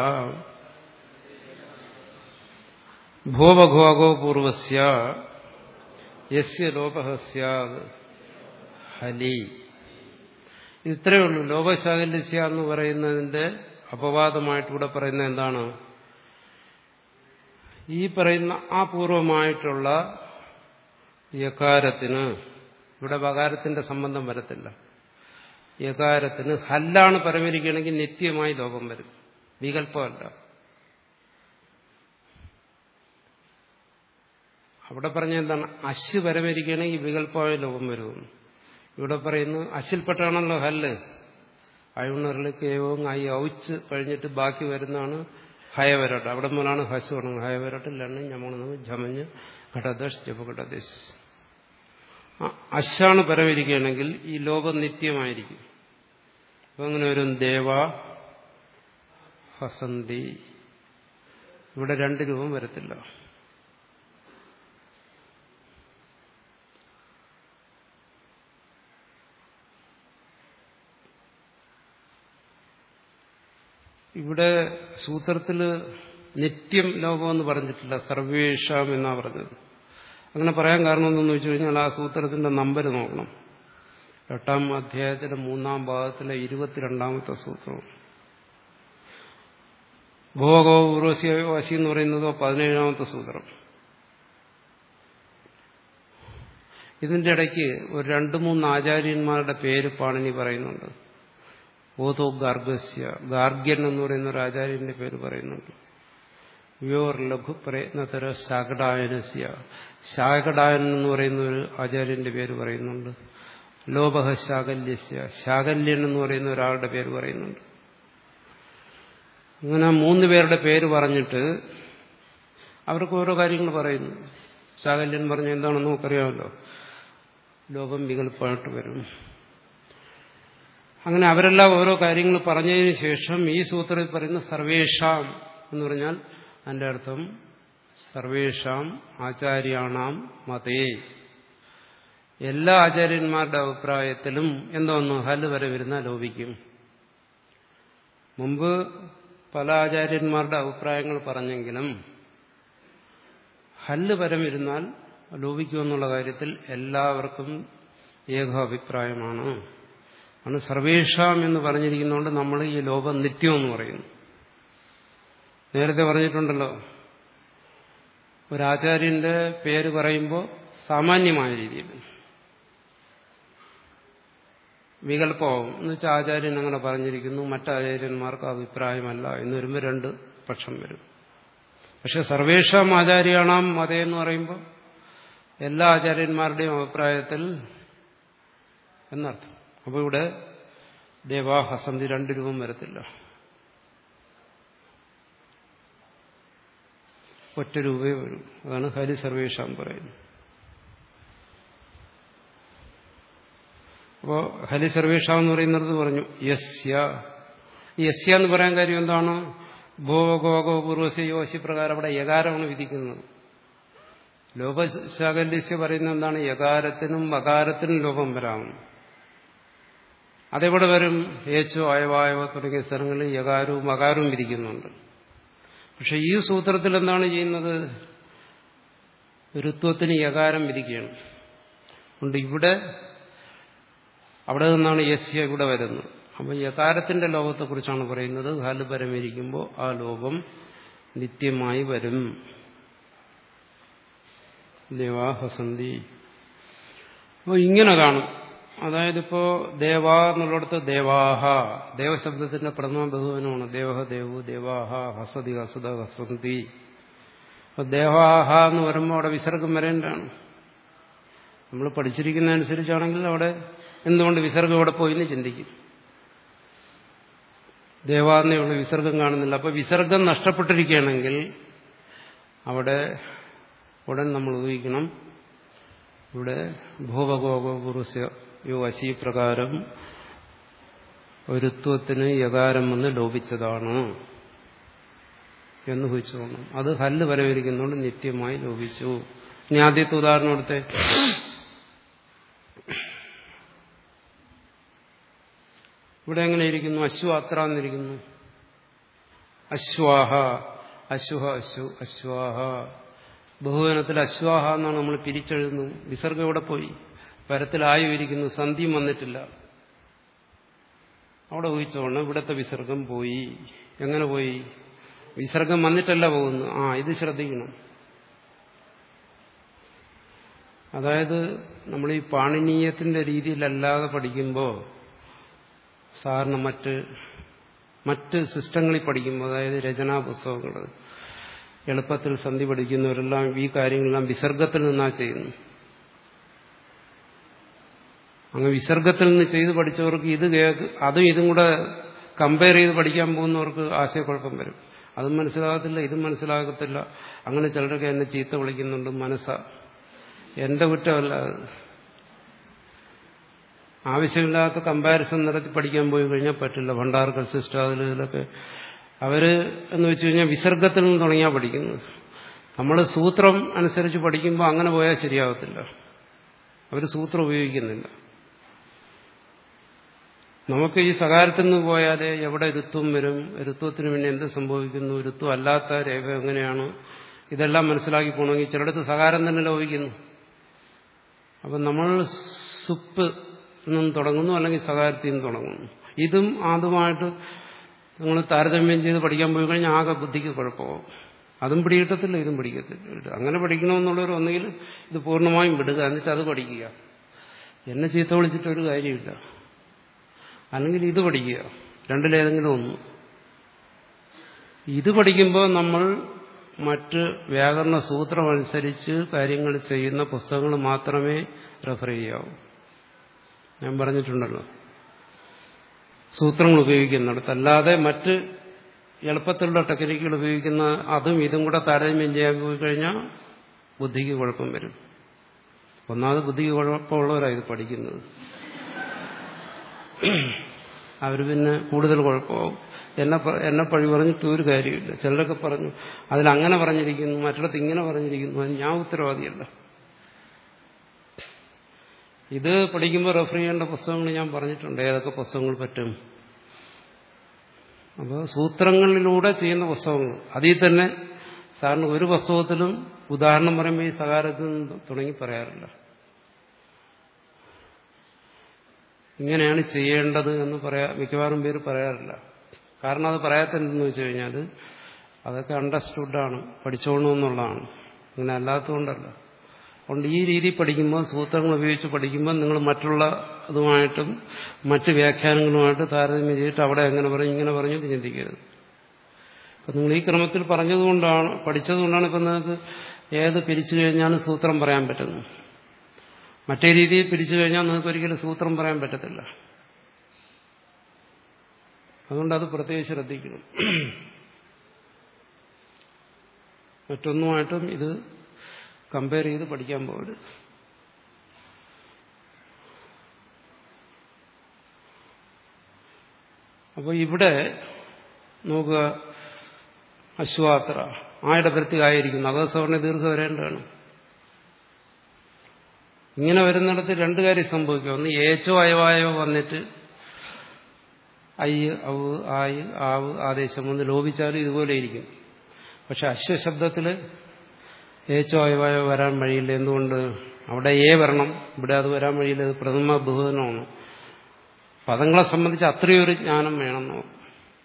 ഭോവഘോഗോ പൂർവസ്യ യസ്യ ലോപഹ സ്യാത് ഹലി ഇത്രയേ ഉള്ളൂ ലോപശാകല്യസ്യ എന്ന് പറയുന്നതിന്റെ അപവാദമായിട്ട് ഇവിടെ പറയുന്നത് എന്താണ് ഈ പറയുന്ന ആ പൂർവമായിട്ടുള്ള യകാരത്തിന് ഇവിടെ വകാരത്തിന്റെ സംബന്ധം വരത്തില്ല യകാരത്തിന് ഹല്ലാണ് പരമരിക്കണമെങ്കിൽ നിത്യമായി ലോകം വരും വികല്പമല്ല അവിടെ പറഞ്ഞ എന്താണ് അശ് പരമരിക്കണമെങ്കിൽ വികല്പമായ ലോകം വരുമെന്ന് ഇവിടെ പറയുന്നു അശിൽപ്പെട്ടാണല്ലോ ഹല്ല് അയുണറിൽ കേവവും ഐ ഔച്ച് കഴിഞ്ഞിട്ട് ബാക്കി വരുന്നതാണ് ഹയവരട്ട് അവിടെ മുതലാണ് ഹസ് തുടങ്ങുന്നത് ഹയവരട്ട് ലണ്ണ് ഞമ്മണെന്ന് ജമഞ്ഞ് ഘടദശ് ജപഘടദേശ് അശാണ് പരമിരിക്കുകയാണെങ്കിൽ ഈ ലോകം നിത്യമായിരിക്കും അപ്പൊ അങ്ങനെ വരും ദേവ ഹസന്തി ഇവിടെ രണ്ട് രൂപം വരത്തില്ല ഇവിടെ സൂത്രത്തില് നിത്യം ലോകമെന്ന് പറഞ്ഞിട്ടില്ല സർവേഷാം എന്നാ പറഞ്ഞത് അങ്ങനെ പറയാൻ കാരണം എന്തെന്ന് വെച്ച് കഴിഞ്ഞാൽ ആ സൂത്രത്തിന്റെ നമ്പർ നോക്കണം എട്ടാം അധ്യായത്തിലെ മൂന്നാം ഭാഗത്തിലെ ഇരുപത്തിരണ്ടാമത്തെ സൂത്രം ഭോഗോ ഉറോസിയോ വശി എന്ന് പറയുന്നതോ പതിനേഴാമത്തെ സൂത്രം ഇതിന്റെ ഇടയ്ക്ക് ഒരു രണ്ടു മൂന്ന് ആചാര്യന്മാരുടെ പേര് പാണിനി പറയുന്നുണ്ട് ഓതോ ഗാർഗസ്യ ഗാർഗ്യൻ എന്ന് പറയുന്ന ഒരു ആചാര്യന്റെ പേര് പറയുന്നുണ്ട് വ്യോർ ലഘു പ്രയത്നതര ശാകടായനസ്യ ശാകടായൻ എന്ന് പറയുന്ന ഒരു ആചാര്യന്റെ പേര് പറയുന്നുണ്ട് ലോപഹ ശാകല്യസ്യ ശാകല്യൻ എന്ന് പറയുന്ന ഒരാളുടെ പേര് പറയുന്നുണ്ട് അങ്ങനെ മൂന്ന് പേരുടെ പേര് പറഞ്ഞിട്ട് അവർക്ക് ഓരോ കാര്യങ്ങൾ പറയുന്നു ശാകല്യൻ പറഞ്ഞ എന്താണെന്ന് നമുക്കറിയാമല്ലോ ലോകം വികല്പമായിട്ട് വരും അങ്ങനെ അവരെല്ലാം ഓരോ കാര്യങ്ങൾ പറഞ്ഞതിന് ശേഷം ഈ സൂത്രത്തിൽ പറയുന്ന സർവേഷാം എന്ന് പറഞ്ഞാൽ അതിന്റെ അർത്ഥം സർവേഷാം ആചാര്യാണാം മതേ എല്ലാ ആചാര്യന്മാരുടെ അഭിപ്രായത്തിലും എന്തോന്നു ഹല് വരെ വരുന്ന ലോപിക്കും മുമ്പ് പല ആചാര്യന്മാരുടെ അഭിപ്രായങ്ങൾ പറഞ്ഞെങ്കിലും ഹല്ല് പരമിരുന്നാൽ ലോപിക്കുമെന്നുള്ള കാര്യത്തിൽ എല്ലാവർക്കും ഏകാഭിപ്രായമാണ് ആണ് സർവേഷാം എന്ന് പറഞ്ഞിരിക്കുന്നതുകൊണ്ട് നമ്മൾ ഈ ലോകം നിത്യം എന്ന് പറയുന്നു നേരത്തെ പറഞ്ഞിട്ടുണ്ടല്ലോ ഒരാചാര്യന്റെ പേര് പറയുമ്പോൾ സാമാന്യമായ രീതിയിൽ വികല്പമാവും എന്ന് വെച്ചാൽ ആചാര്യൻ അങ്ങനെ പറഞ്ഞിരിക്കുന്നു മറ്റാചാര്യന്മാർക്ക് അഭിപ്രായമല്ല എന്ന് വരുമ്പോൾ രണ്ട് പക്ഷം വരും പക്ഷെ സർവേഷാം ആചാര്യാണാം മതേ എന്ന് പറയുമ്പോൾ എല്ലാ ആചാര്യന്മാരുടെയും അഭിപ്രായത്തിൽ എന്നർത്ഥം അപ്പോൾ ഇവിടെ ദേവാഹസന്ധി രണ്ട് രൂപം വരത്തില്ല ഒറ്റ രൂപയെ വരും അതാണ് ഹരി സർവേഷാം പറയുന്നത് അപ്പോ ഹരി സർവേഷാം എന്ന് പറയുന്നത് പറഞ്ഞു യസ്യ യസ്യ എന്ന് പറയാൻ കാര്യം എന്താണ് ഭോഗോഗോ പൂർവസ്യ യോശി പ്രകാരം അവിടെ യകാരമാണ് വിധിക്കുന്നത് ലോപശാകല്യസ്യ പറയുന്നത് എന്താണ് യകാരത്തിനും വകാരത്തിനും ലോപം വരാമെന്ന് അതെവിടെ വരും ഏച്ചോ അയവായവ തുടങ്ങിയ സ്ഥലങ്ങളിൽ യകാരവും വകാരവും വിധിക്കുന്നുണ്ട് പക്ഷെ ഈ സൂത്രത്തിൽ എന്താണ് ചെയ്യുന്നത് ഋത്വത്തിന് യകാരം വിധിക്കുകയാണ് അതുകൊണ്ട് ഇവിടെ അവിടെ നിന്നാണ് യസ്യ ഇവിടെ വരുന്നത് അപ്പം യകാരത്തിന്റെ ലോകത്തെക്കുറിച്ചാണ് പറയുന്നത് ഹാല് പരമിരിക്കുമ്പോൾ ആ ലോകം നിത്യമായി വരും ദേവാഹസന്തി അപ്പോൾ ഇങ്ങനെ കാണും അതായത് ഇപ്പോ ദേവ എന്നുള്ളിടത്ത് ദേവാഹ ദേവശബ്ദത്തിന്റെ പ്രഥമ ബഹുവനമാണ് ദേവഹ ദേവു ദേവാഹ ഹസതി ഹസത ഹസന്തി അപ്പൊ ദേവാഹ എന്ന് വരുമ്പോൾ അവിടെ വിസർഗം വരേണ്ടതാണ് നമ്മൾ പഠിച്ചിരിക്കുന്ന അനുസരിച്ചാണെങ്കിൽ അവിടെ എന്തുകൊണ്ട് വിസർഗം അവിടെ പോയി എന്ന് ചിന്തിക്കും ദേവാന്നയുള്ള വിസർഗം കാണുന്നില്ല അപ്പൊ വിസർഗം നഷ്ടപ്പെട്ടിരിക്കുകയാണെങ്കിൽ അവിടെ ഉടൻ നമ്മൾ ഊഹിക്കണം ഇവിടെ ഭൂപഗോപുരുസ്യ യോ അശി പ്രകാരം ഒരുത്വത്തിന് യകാരം വന്ന് ലോപിച്ചതാണ് എന്ന് ഊഹിച്ചുകൊള്ളണം അത് ഹല്ല് വരവിരിക്കുന്നതുകൊണ്ട് നിത്യമായി ലോപിച്ചു ഇനി ആദ്യത്തെ ഉദാഹരണം എടുത്തേ ഇവിടെ എങ്ങനെ ഇരിക്കുന്നു അശ്വാത്ര എന്നിരിക്കുന്നു അശ്വാഹ അശ്വഹ അശ്വ അശ്വാഹ ബഹുവനത്തിൽ അശ്വാഹ എന്നാണ് നമ്മൾ പിരിച്ചെഴുതുന്നു വിസർഗം ഇവിടെ പോയി പരത്തിലായു ഇരിക്കുന്നു സന്ധിയും വന്നിട്ടില്ല അവിടെ ഊഹിച്ചോണം ഇവിടുത്തെ വിസർഗം പോയി എങ്ങനെ പോയി വിസർഗം വന്നിട്ടല്ല പോകുന്നു ആ ഇത് ശ്രദ്ധിക്കണം അതായത് നമ്മൾ ഈ പാണിനീയത്തിന്റെ രീതിയിലല്ലാതെ പഠിക്കുമ്പോൾ സാറിന് മറ്റ് മറ്റ് സിസ്റ്റങ്ങളിൽ പഠിക്കുമ്പോൾ അതായത് രചനാ പുസ്തകങ്ങൾ എളുപ്പത്തിൽ സന്ധി പഠിക്കുന്നവരെല്ലാം ഈ കാര്യങ്ങളെല്ലാം വിസർഗത്തിൽ നിന്നാ ചെയ്യുന്നു അങ്ങ് വിസർഗത്തിൽ നിന്ന് ചെയ്ത് പഠിച്ചവർക്ക് ഇത് കേക്ക് അതും ഇതും കൂടെ കമ്പയർ ചെയ്ത് പഠിക്കാൻ പോകുന്നവർക്ക് ആശയക്കുഴപ്പം വരും അതും മനസ്സിലാകത്തില്ല ഇതും മനസ്സിലാകത്തില്ല അങ്ങനെ ചിലരൊക്കെ എന്നെ ചീത്ത വിളിക്കുന്നുണ്ട് മനസ്സ എന്റെ കുറ്റമല്ല അത് ആവശ്യമില്ലാത്ത കമ്പാരിസൺ നടത്തി പഠിക്കാൻ പോയി കഴിഞ്ഞാൽ പറ്റില്ല ഭണ്ഡാർക്കൽ സിസ്റ്റം അതിലൊക്കെ അവര് എന്ന് വെച്ച് കഴിഞ്ഞാൽ വിസർഗത്തിൽ നിന്ന് തുടങ്ങിയാൽ പഠിക്കുന്നത് നമ്മൾ സൂത്രം അനുസരിച്ച് പഠിക്കുമ്പോൾ അങ്ങനെ പോയാൽ ശരിയാവത്തില്ല അവർ സൂത്രം ഉപയോഗിക്കുന്നില്ല നമുക്ക് ഈ സകാരത്തിൽ നിന്ന് പോയാൽ എവിടെ ഋത്വം വരും ഋത്വത്തിന് പിന്നെ എന്ത് സംഭവിക്കുന്നു ഋത്വം അല്ലാത്ത രേഖ എങ്ങനെയാണ് ഇതെല്ലാം മനസ്സിലാക്കി പോകണമെങ്കിൽ ചിലടത്ത് സകാരം തന്നെ ലോപിക്കുന്നു അപ്പം നമ്മൾ സുപ്പ് നിന്നും തുടങ്ങുന്നു അല്ലെങ്കിൽ സകാരത്തിൽ നിന്ന് തുടങ്ങുന്നു ഇതും ആദ്യമായിട്ട് നിങ്ങൾ താരതമ്യം ചെയ്ത് പഠിക്കാൻ പോയി കഴിഞ്ഞാൽ ആകെ ബുദ്ധിക്ക് കുഴപ്പമാവും അതും പിടികിട്ടത്തില്ല ഇതും പിടിക്കത്തില്ല അങ്ങനെ പഠിക്കണമെന്നുള്ളവർ ഒന്നുകിൽ ഇത് പൂർണ്ണമായും വിടുക എന്നിട്ട് അത് പഠിക്കുക എന്നെ ചീത്ത വിളിച്ചിട്ടൊരു കാര്യമില്ല അല്ലെങ്കിൽ ഇത് പഠിക്കുക രണ്ടിലേതെങ്കിലും ഒന്ന് ഇത് പഠിക്കുമ്പോൾ നമ്മൾ മറ്റ് വ്യാകരണ സൂത്രം അനുസരിച്ച് കാര്യങ്ങൾ ചെയ്യുന്ന പുസ്തകങ്ങൾ മാത്രമേ റെഫർ ചെയ്യാവൂ ഞാൻ പറഞ്ഞിട്ടുണ്ടല്ലോ സൂത്രങ്ങൾ ഉപയോഗിക്കുന്നിടത്ത് അല്ലാതെ മറ്റ് എളുപ്പത്തിലുള്ള ടെക്നിക്കുകൾ ഉപയോഗിക്കുന്ന അതും ഇതും കൂടെ താരതമ്യം ചെയ്യാൻ പോയി കഴിഞ്ഞാൽ ബുദ്ധിക്ക് കുഴപ്പം വരും ഒന്നാമത് ബുദ്ധിക്ക് കുഴപ്പമുള്ളവരാണ് ഇത് പഠിക്കുന്നത് അവർ പിന്നെ കൂടുതൽ കുഴപ്പമാവും എന്നെ എന്നെ പഴി പറഞ്ഞിട്ട് ഒരു കാര്യമില്ല ചിലരൊക്കെ പറഞ്ഞു അതിലങ്ങനെ പറഞ്ഞിരിക്കുന്നു മറ്റിടത്ത് ഇങ്ങനെ പറഞ്ഞിരിക്കുന്നു അത് ഞാൻ ഉത്തരവാദിയല്ല ഇത് പഠിക്കുമ്പോൾ റെഫർ ചെയ്യേണ്ട പുസ്തകങ്ങൾ ഞാൻ പറഞ്ഞിട്ടുണ്ട് ഏതൊക്കെ പുസ്തകങ്ങൾ പറ്റും അപ്പോൾ സൂത്രങ്ങളിലൂടെ ചെയ്യുന്ന പുസ്തകങ്ങൾ അതിൽ തന്നെ സാറിന് ഒരു പുസ്തകത്തിലും ഉദാഹരണം പറയുമ്പോൾ ഈ സകാരത്തിൽ നിന്ന് തുടങ്ങി പറയാറില്ല ഇങ്ങനെയാണ് ചെയ്യേണ്ടത് എന്ന് പറയാ മിക്കവാറും പേര് പറയാറില്ല കാരണം അത് പറയാത്തതെന്ന് വെച്ച് കഴിഞ്ഞാൽ അതൊക്കെ അണ്ടർസ്റ്റുഡാണ് പഠിച്ചോണമെന്നുള്ളതാണ് അങ്ങനെ അല്ലാത്തതുകൊണ്ടല്ല അതുകൊണ്ട് ഈ രീതി പഠിക്കുമ്പോൾ സൂത്രങ്ങൾ ഉപയോഗിച്ച് പഠിക്കുമ്പോൾ നിങ്ങൾ മറ്റുള്ള ഇതുമായിട്ടും മറ്റ് വ്യാഖ്യാനങ്ങളുമായിട്ട് താരതമ്യം ചെയ്തിട്ട് അവിടെ എങ്ങനെ പറഞ്ഞു ഇങ്ങനെ പറഞ്ഞു എന്ന് ചിന്തിക്കരുത് അപ്പം നിങ്ങൾ ഈ ക്രമത്തിൽ പറഞ്ഞതുകൊണ്ടാണ് പഠിച്ചതുകൊണ്ടാണ് ഇപ്പം നിങ്ങൾക്ക് ഏത് പിരിച്ചു കഴിഞ്ഞാലും സൂത്രം പറയാൻ പറ്റുന്നത് മറ്റേ രീതിയിൽ പിരിച്ചു കഴിഞ്ഞാൽ നിങ്ങൾക്ക് ഒരിക്കലും സൂത്രം പറയാൻ പറ്റത്തില്ല അതുകൊണ്ട് അത് പ്രത്യേകം ശ്രദ്ധിക്കണം മറ്റൊന്നുമായിട്ടും ഇത് കമ്പയർ ചെയ്ത് പഠിക്കാൻ പോകരുത് അപ്പോൾ ഇവിടെ നോക്കുക അശ്വാത്ര ആയുടെ പ്രത്യേകമായിരിക്കുന്നു അകസവർണ ദീർഘ വരേണ്ടതാണ് ഇങ്ങനെ വരുന്നിടത്ത് രണ്ട് കാര്യം സംഭവിക്കും ഒന്ന് ഏച്ചോ അയവായോ വന്നിട്ട് അയ്യ് ഔ ആയ് ആവ് ആദേശം വന്ന് ലോപിച്ചാലും ഇതുപോലെ ഇരിക്കും പക്ഷെ അശ്വശബ്ദത്തിൽ ഏച്ചോ അയവായോ വരാൻ വഴിയില്ല എന്തുകൊണ്ട് അവിടെ ഏ വരണം ഇവിടെ അത് വരാൻ വഴിയില്ല അത് പ്രഥമ ബഹുവനമാണ് പദങ്ങളെ സംബന്ധിച്ച് അത്രയൊരു ജ്ഞാനം വേണം നമുക്ക്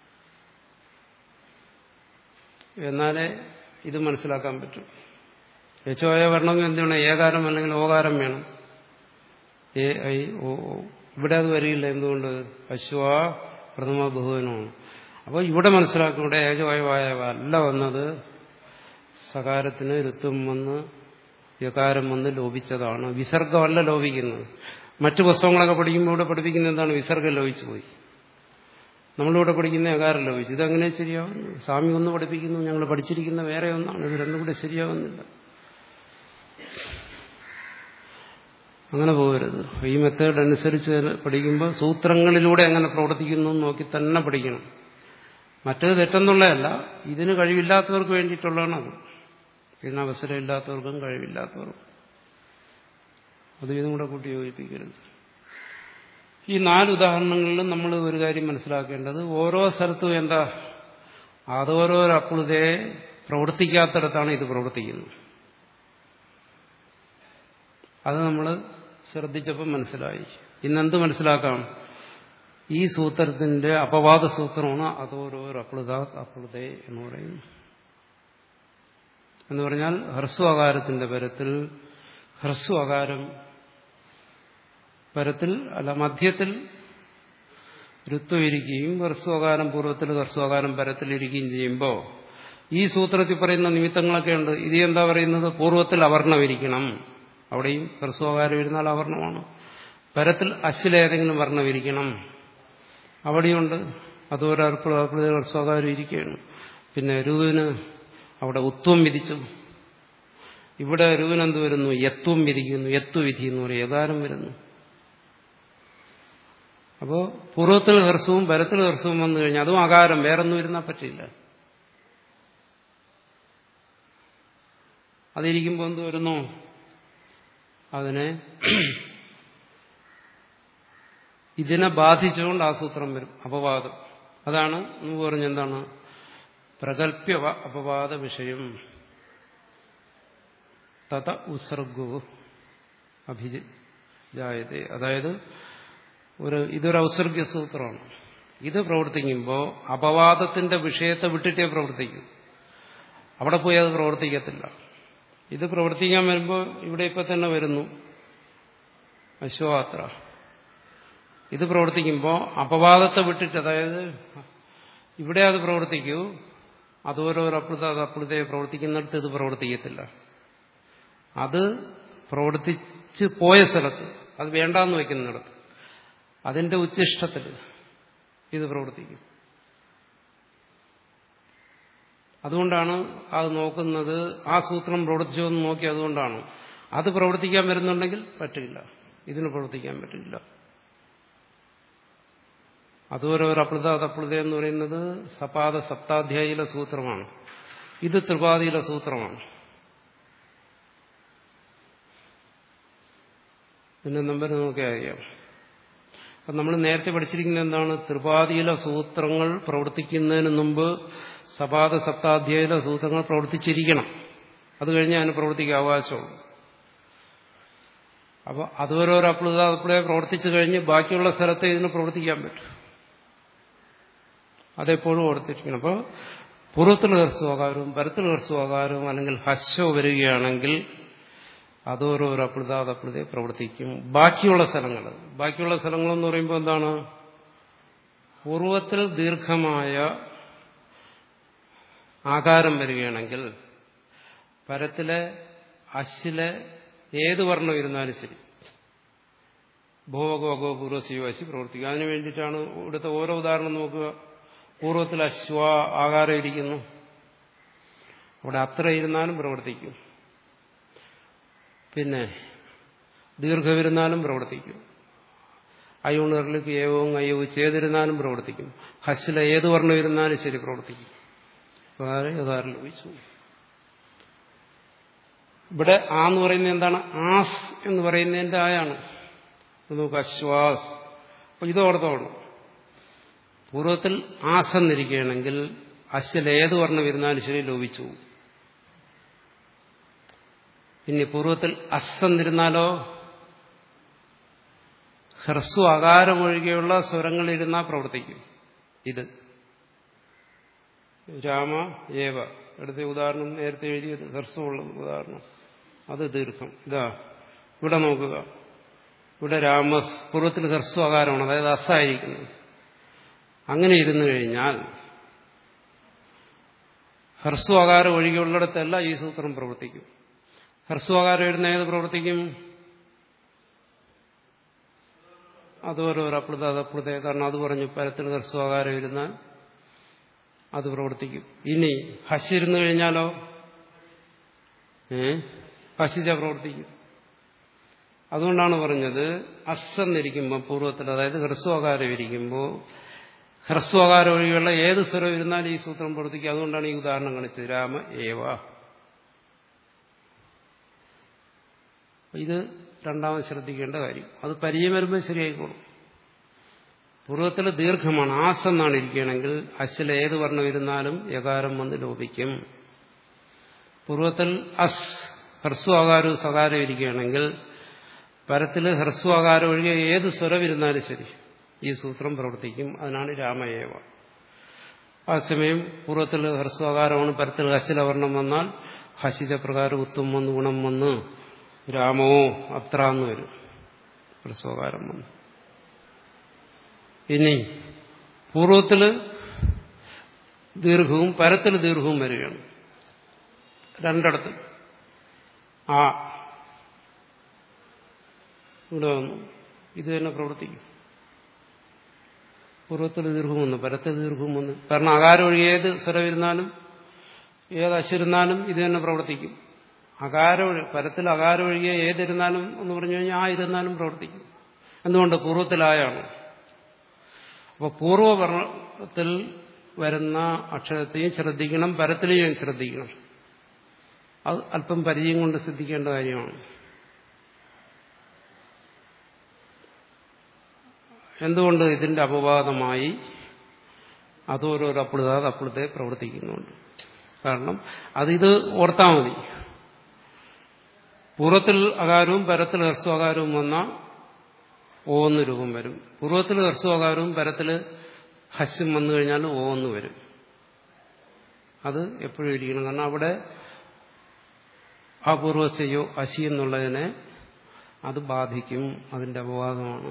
എന്നാലേ ഇത് മനസ്സിലാക്കാൻ പറ്റും യച്ചോയ വരണമെങ്കിൽ എന്ത് വേണം ഏകാരം അല്ലെങ്കിൽ ഓകാരം വേണം എ ഐ ഓ ഓ ഇവിടെ അത് വരില്ല എന്തുകൊണ്ട് അശ്വ പ്രഥമ ബഹുവനമാണ് അപ്പോൾ ഇവിടെ മനസ്സിലാക്കും ഇവിടെ ഏജോയവായ അല്ല വന്നത് സകാരത്തിന് ഋത്വം വന്ന് യകാരം വന്ന് ലോപിച്ചതാണ് വിസർഗമല്ല ലോപിക്കുന്നത് മറ്റു പുസ്തകങ്ങളൊക്കെ പഠിക്കുമ്പോൾ ഇവിടെ പഠിപ്പിക്കുന്ന എന്താണ് വിസർഗം ലോപിച്ചു പോയി നമ്മളിവിടെ പഠിക്കുന്ന യകാരം ലോപിച്ചു ഇതെങ്ങനെ ശരിയാവുന്നു സ്വാമി ഒന്ന് പഠിപ്പിക്കുന്നു ഞങ്ങൾ പഠിച്ചിരിക്കുന്ന വേറെ ഒന്നാണ് ഇത് രണ്ടും കൂടെ ശരിയാവുന്നില്ല അങ്ങനെ പോകരുത് ഈ മെത്തേഡ് അനുസരിച്ച് പഠിക്കുമ്പോൾ സൂത്രങ്ങളിലൂടെ എങ്ങനെ പ്രവർത്തിക്കുന്നു നോക്കി തന്നെ പഠിക്കണം മറ്റത് തെറ്റെന്നുള്ളതല്ല ഇതിന് കഴിവില്ലാത്തവർക്ക് വേണ്ടിയിട്ടുള്ളതാണ് അത് ഇതിന് അവസരമില്ലാത്തവർക്കും കഴിവില്ലാത്തവർക്കും അത് ഇതും കൂടെ കൂട്ടി യോജിപ്പിക്കരുത് ഈ നാല് ഉദാഹരണങ്ങളിലും നമ്മൾ ഒരു കാര്യം മനസ്സിലാക്കേണ്ടത് ഓരോ സ്ഥലത്തും എന്താ അതോരോരോ അപ്പുതയെ പ്രവർത്തിക്കാത്തിടത്താണ് ഇത് പ്രവർത്തിക്കുന്നത് അത് നമ്മൾ ശ്രദ്ധിച്ചപ്പോൾ മനസ്സിലായി ഇന്നെന്ത് മനസ്സിലാക്കാം ഈ സൂത്രത്തിന്റെ അപവാദ സൂത്രമാണ് അതോരോരോ അപ്ലുത അപ്ലുതേ എന്ന് പറയുന്നു എന്ന് പറഞ്ഞാൽ ഹ്രസ്വകാരത്തിന്റെ പരത്തിൽ ഹ്രസ്വകാരം പരത്തിൽ അല്ല മധ്യത്തിൽ ഋത്വം ഇരിക്കുകയും ഹ്രസ്വകാരം പൂർവ്വത്തിൽ ഹ്രസ്വകാരം പരത്തിൽ ഇരിക്കുകയും ചെയ്യുമ്പോൾ ഈ സൂത്രത്തിൽ പറയുന്ന നിമിത്തങ്ങളൊക്കെ ഉണ്ട് ഇത് എന്താ പറയുന്നത് പൂർവ്വത്തിൽ അവർണം ഇരിക്കണം അവിടെയും ഹ്രസ്വകാരം ഇരുന്നാൽ അവർണമാണ് പരത്തിൽ അശ്വിലേതെങ്കിലും വർണ്ണം ഇരിക്കണം അവിടെയുണ്ട് അതോരർപ്പിള ഹ്രസ്വകാരം ഇരിക്കുകയാണ് പിന്നെ രുവിന് അവിടെ ഉത്വം വിധിച്ചു ഇവിടെ രുവിനെന്ത് വരുന്നു യത്വം വിധിക്കുന്നു യത്വ വിധി എന്ന് പറയും യകാരം വരുന്നു അപ്പോൾ പൂർവ്വത്തിൽ ഹർസവും പരത്തിൽ ഹർസവും വന്നു കഴിഞ്ഞാൽ അതും അകാരം വേറൊന്നും ഇരുന്നാൽ പറ്റില്ല അതിരിക്കുമ്പോൾ എന്ത് വരുന്നു അതിനെ ഇതിനെ ബാധിച്ചുകൊണ്ട് ആ സൂത്രം വരും അപവാദം അതാണ് എന്ന് പറഞ്ഞെന്താണ് പ്രകല്പ്യ അപവാദ വിഷയം തത ഉസർഗു അഭിജായത്തെ അതായത് ഒരു ഇതൊരു ഔസർഗ്യ സൂത്രമാണ് ഇത് പ്രവർത്തിക്കുമ്പോൾ അപവാദത്തിന്റെ വിഷയത്തെ വിട്ടിട്ടേ പ്രവർത്തിക്കൂ അവിടെ പോയി അത് പ്രവർത്തിക്കത്തില്ല ഇത് പ്രവർത്തിക്കാൻ വരുമ്പോൾ ഇവിടെ ഇപ്പൊ തന്നെ വരുന്നു അശ്വയാത്ര ഇത് പ്രവർത്തിക്കുമ്പോൾ അപവാദത്തെ വിട്ടിട്ട് അതായത് ഇവിടെ അത് പ്രവർത്തിക്കൂ അതോരോരോ അപ്ലുത അത് അപ്ലുതയെ പ്രവർത്തിക്കുന്നിടത്ത് ഇത് പ്രവർത്തിക്കത്തില്ല അത് പ്രവർത്തിച്ച് പോയ സ്ഥലത്ത് അത് വേണ്ടാന്ന് വയ്ക്കുന്നിടത്ത് അതിന്റെ ഉച്ചിഷ്ടത്തിൽ ഇത് പ്രവർത്തിക്കും അതുകൊണ്ടാണ് അത് നോക്കുന്നത് ആ സൂത്രം പ്രവർത്തിച്ചോ എന്ന് നോക്കി അതുകൊണ്ടാണ് അത് പ്രവർത്തിക്കാൻ വരുന്നുണ്ടെങ്കിൽ പറ്റില്ല ഇതിന് പ്രവർത്തിക്കാൻ പറ്റില്ല അതോരോരോ അപ്ലുത അതപ്ലുത എന്ന് പറയുന്നത് സപാദ സപ്താധ്യായിലെ സൂത്രമാണ് ഇത് ത്രിപാദിയിലെ സൂത്രമാണ് ഇതിന്റെ നമ്പർ നോക്കിയാൽ അറിയാം അപ്പം നമ്മൾ നേരത്തെ പഠിച്ചിരിക്കുന്നത് എന്താണ് ത്രിപാദിയിലെ സൂത്രങ്ങൾ പ്രവർത്തിക്കുന്നതിന് മുമ്പ് സപാദ സപ്താധ്യായിലെ സൂത്രങ്ങൾ പ്രവർത്തിച്ചിരിക്കണം അത് കഴിഞ്ഞ് അതിന് പ്രവർത്തിക്കാൻ അവകാശമുള്ളൂ അപ്പോൾ അതോരോരോ അപ്ലുത അപ്ലുതയെ പ്രവർത്തിച്ചു കഴിഞ്ഞ് ബാക്കിയുള്ള സ്ഥലത്ത് ഇതിന് പ്രവർത്തിക്കാൻ പറ്റും അതെപ്പോഴും ഓർത്തിരിക്കണം അപ്പോൾ പൂർവ്വത്തിൽ ഹർസ്വകാരവും പരത്തിൽ ഹർസ്വകാരവും അല്ലെങ്കിൽ ഹസ്വ വരികയാണെങ്കിൽ അതോരോരോ അപ്ലുതാതപ്ലുതയെ പ്രവർത്തിക്കും ബാക്കിയുള്ള സ്ഥലങ്ങൾ ബാക്കിയുള്ള സ്ഥലങ്ങളെന്ന് പറയുമ്പോൾ എന്താണ് പൂർവത്തിൽ ദീർഘമായ ആകാരം വരികയാണെങ്കിൽ പരത്തിലെ അശിലെ ഏത് വർണ്ണം ഇരുന്നാലും ശരി ഭോഗോഗോ പൂർവ്വശിവാശി പ്രവർത്തിക്കും അതിനു വേണ്ടിയിട്ടാണ് ഇവിടുത്തെ ഓരോ ഉദാഹരണം നോക്കുക പൂർവ്വത്തിൽ അശ്വ ആകാരം ഇരിക്കുന്നു അവിടെ അത്ര ഇരുന്നാലും പ്രവർത്തിക്കും പിന്നെ ദീർഘമിരുന്നാലും പ്രവർത്തിക്കും അയ്യൂണറിലേക്ക് ഏവവും അയ്യവും ചെയ്തിരുന്നാലും പ്രവർത്തിക്കും ഹസ്സിലെ ഏത് വർണ്ണം ഇരുന്നാലും ശരി പ്രവർത്തിക്കും യഥാരം ലഭിച്ചു ഇവിടെ ആ എന്ന് പറയുന്നത് എന്താണ് ആസ് എന്ന് പറയുന്നതിന്റെ ആയാണ് നോക്കുക അശ്വാസ് അപ്പൊ ഇതോടത്തോളം പൂർവ്വത്തിൽ ആസെന്നിരിക്കുകയാണെങ്കിൽ അശ്വൽ ഏത് വർണ്ണം ഇരുന്നാലും ശരി ലോപിച്ചു പിന്നെ പൂർവ്വത്തിൽ അസ്സെന്നിരുന്നാലോ ഹ്രസ്വ അകാരമൊഴികെയുള്ള സ്വരങ്ങളിരുന്നാൽ പ്രവർത്തിക്കും ഇത് രാമ ഏവ അടുത്ത ഉദാഹരണം നേരത്തെ എഴുതിയത് ഹ്രസ്വമുള്ള ഉദാഹരണം അത് ദീർഘം ഇതാ ഇവിടെ നോക്കുക ഇവിടെ രാമസ് പൂർവ്വത്തിൽ ഹ്രസ്വ അകാരമാണ് അതായത് അസ്സായിരിക്കുന്നത് അങ്ങനെ ഇരുന്നു കഴിഞ്ഞാൽ ഹ്രസ്വകാരം ഒഴികെയുള്ളിടത്തല്ല ഈ സൂത്രം പ്രവർത്തിക്കും ഹ്രസ്വകാരം ഇടുന്ന ഏത് പ്രവർത്തിക്കും അതോരോരോ അപ്ലുത അതപ്ലുത കാരണം അത് പറഞ്ഞു പരത്തിൽ ഹ്രസ്വകാരം ഇരുന്നാൽ അത് പ്രവർത്തിക്കും ഇനി ഹസിരുന്നു കഴിഞ്ഞാലോ ഏ ഹസിച്ച പ്രവർത്തിക്കും അതുകൊണ്ടാണ് പറഞ്ഞത് അസ്സെന്നിരിക്കുമ്പോൾ പൂർവ്വത്തിൽ അതായത് ഹ്രസ്വകാരം ഇരിക്കുമ്പോൾ ഹ്രസ്വകാരം ഒഴികെയുള്ള ഏത് സ്വരം ഇരുന്നാലും ഈ സൂത്രം പ്രവർത്തിക്കും അതുകൊണ്ടാണ് ഈ ഉദാഹരണം കാണിച്ചത് രാമ ഏവ ഇത് രണ്ടാമത് ശ്രദ്ധിക്കേണ്ട കാര്യം അത് പരിചയം വരുമ്പോൾ ശരിയായിക്കോളും പൂർവ്വത്തിൽ ദീർഘമാണ് ആസ് എന്നാണ് ഇരിക്കുകയാണെങ്കിൽ അശ്ല ഏത് വർണ്ണം ഇരുന്നാലും യകാരം വന്ന് ലോപിക്കും പൂർവ്വത്തിൽ അസ് ഹ്രസ്വാകാരവും സകാരം ഇരിക്കുകയാണെങ്കിൽ പരത്തിൽ ഹ്രസ്വാകാരം ഒഴികെ ഏത് സ്വരം ഇരുന്നാലും ശരി ഈ സൂത്രം പ്രവർത്തിക്കും അതിനാണ് രാമയേവ ആ സമയം പൂർവ്വത്തിൽ ഹ്രസ്വാകാരമാണ് പരത്തിൽ ഹസിലവർണ്ണം വന്നാൽ ഹസിത പ്രകാരം ഉത്തം വന്ന് ഗുണം വന്ന് രാമോ അത്ര എന്ന് വരും ഹ്രസ്വകാരം വന്ന് ഇനി പൂർവ്വത്തില് ദീർഘവും പരത്തിൽ ദീർഘവും വരികയാണ് രണ്ടിടത്ത് ആ ഇവിടെ വന്നു ഇത് തന്നെ പ്രവർത്തിക്കും പൂർവ്വത്തിൽ ദീർഘം വന്നു പരത്തിൽ ദീർഘം വന്നു കാരണം അകാരം ഒഴി ഏത് സ്വരമിരുന്നാലും ഏത് അശിരുന്നാലും ഇത് തന്നെ പ്രവർത്തിക്കും അകാരം പരത്തിൽ അകാരം ഒഴികെ ഏതിരുന്നാലും എന്ന് പറഞ്ഞു കഴിഞ്ഞാൽ ആ ഇരുന്നാലും പ്രവർത്തിക്കും എന്തുകൊണ്ട് പൂർവ്വത്തിലായാണ് അപ്പോൾ പൂർവ്വവർണ്ണത്തിൽ വരുന്ന അക്ഷരത്തെയും ശ്രദ്ധിക്കണം പരത്തിലെയും ശ്രദ്ധിക്കണം അത് അല്പം പരിചയം കൊണ്ട് ശ്രദ്ധിക്കേണ്ട കാര്യമാണ് എന്തുകൊണ്ട് ഇതിന്റെ അപവാദമായി അതോരോരോ അപ്പിളുത അപ്പിളത്തെ പ്രവർത്തിക്കുന്നുണ്ട് കാരണം അതിത് ഓർത്താൽ മതി പൂർവ്വത്തിൽ അകാരവും പരത്തിൽ ഹ്രസ്വകാരവും വന്ന ഓ എന്ന് രൂപം വരും പൂർവ്വത്തിൽ ഹ്രസ്വകാരവും പരത്തിൽ ഹസ്യം വന്നു കഴിഞ്ഞാൽ ഓ എന്ന് വരും അത് എപ്പോഴും ഇരിക്കണം കാരണം അവിടെ അപൂർവസയോ അശി എന്നുള്ളതിനെ അത് ബാധിക്കും അതിന്റെ അപവാദമാണ്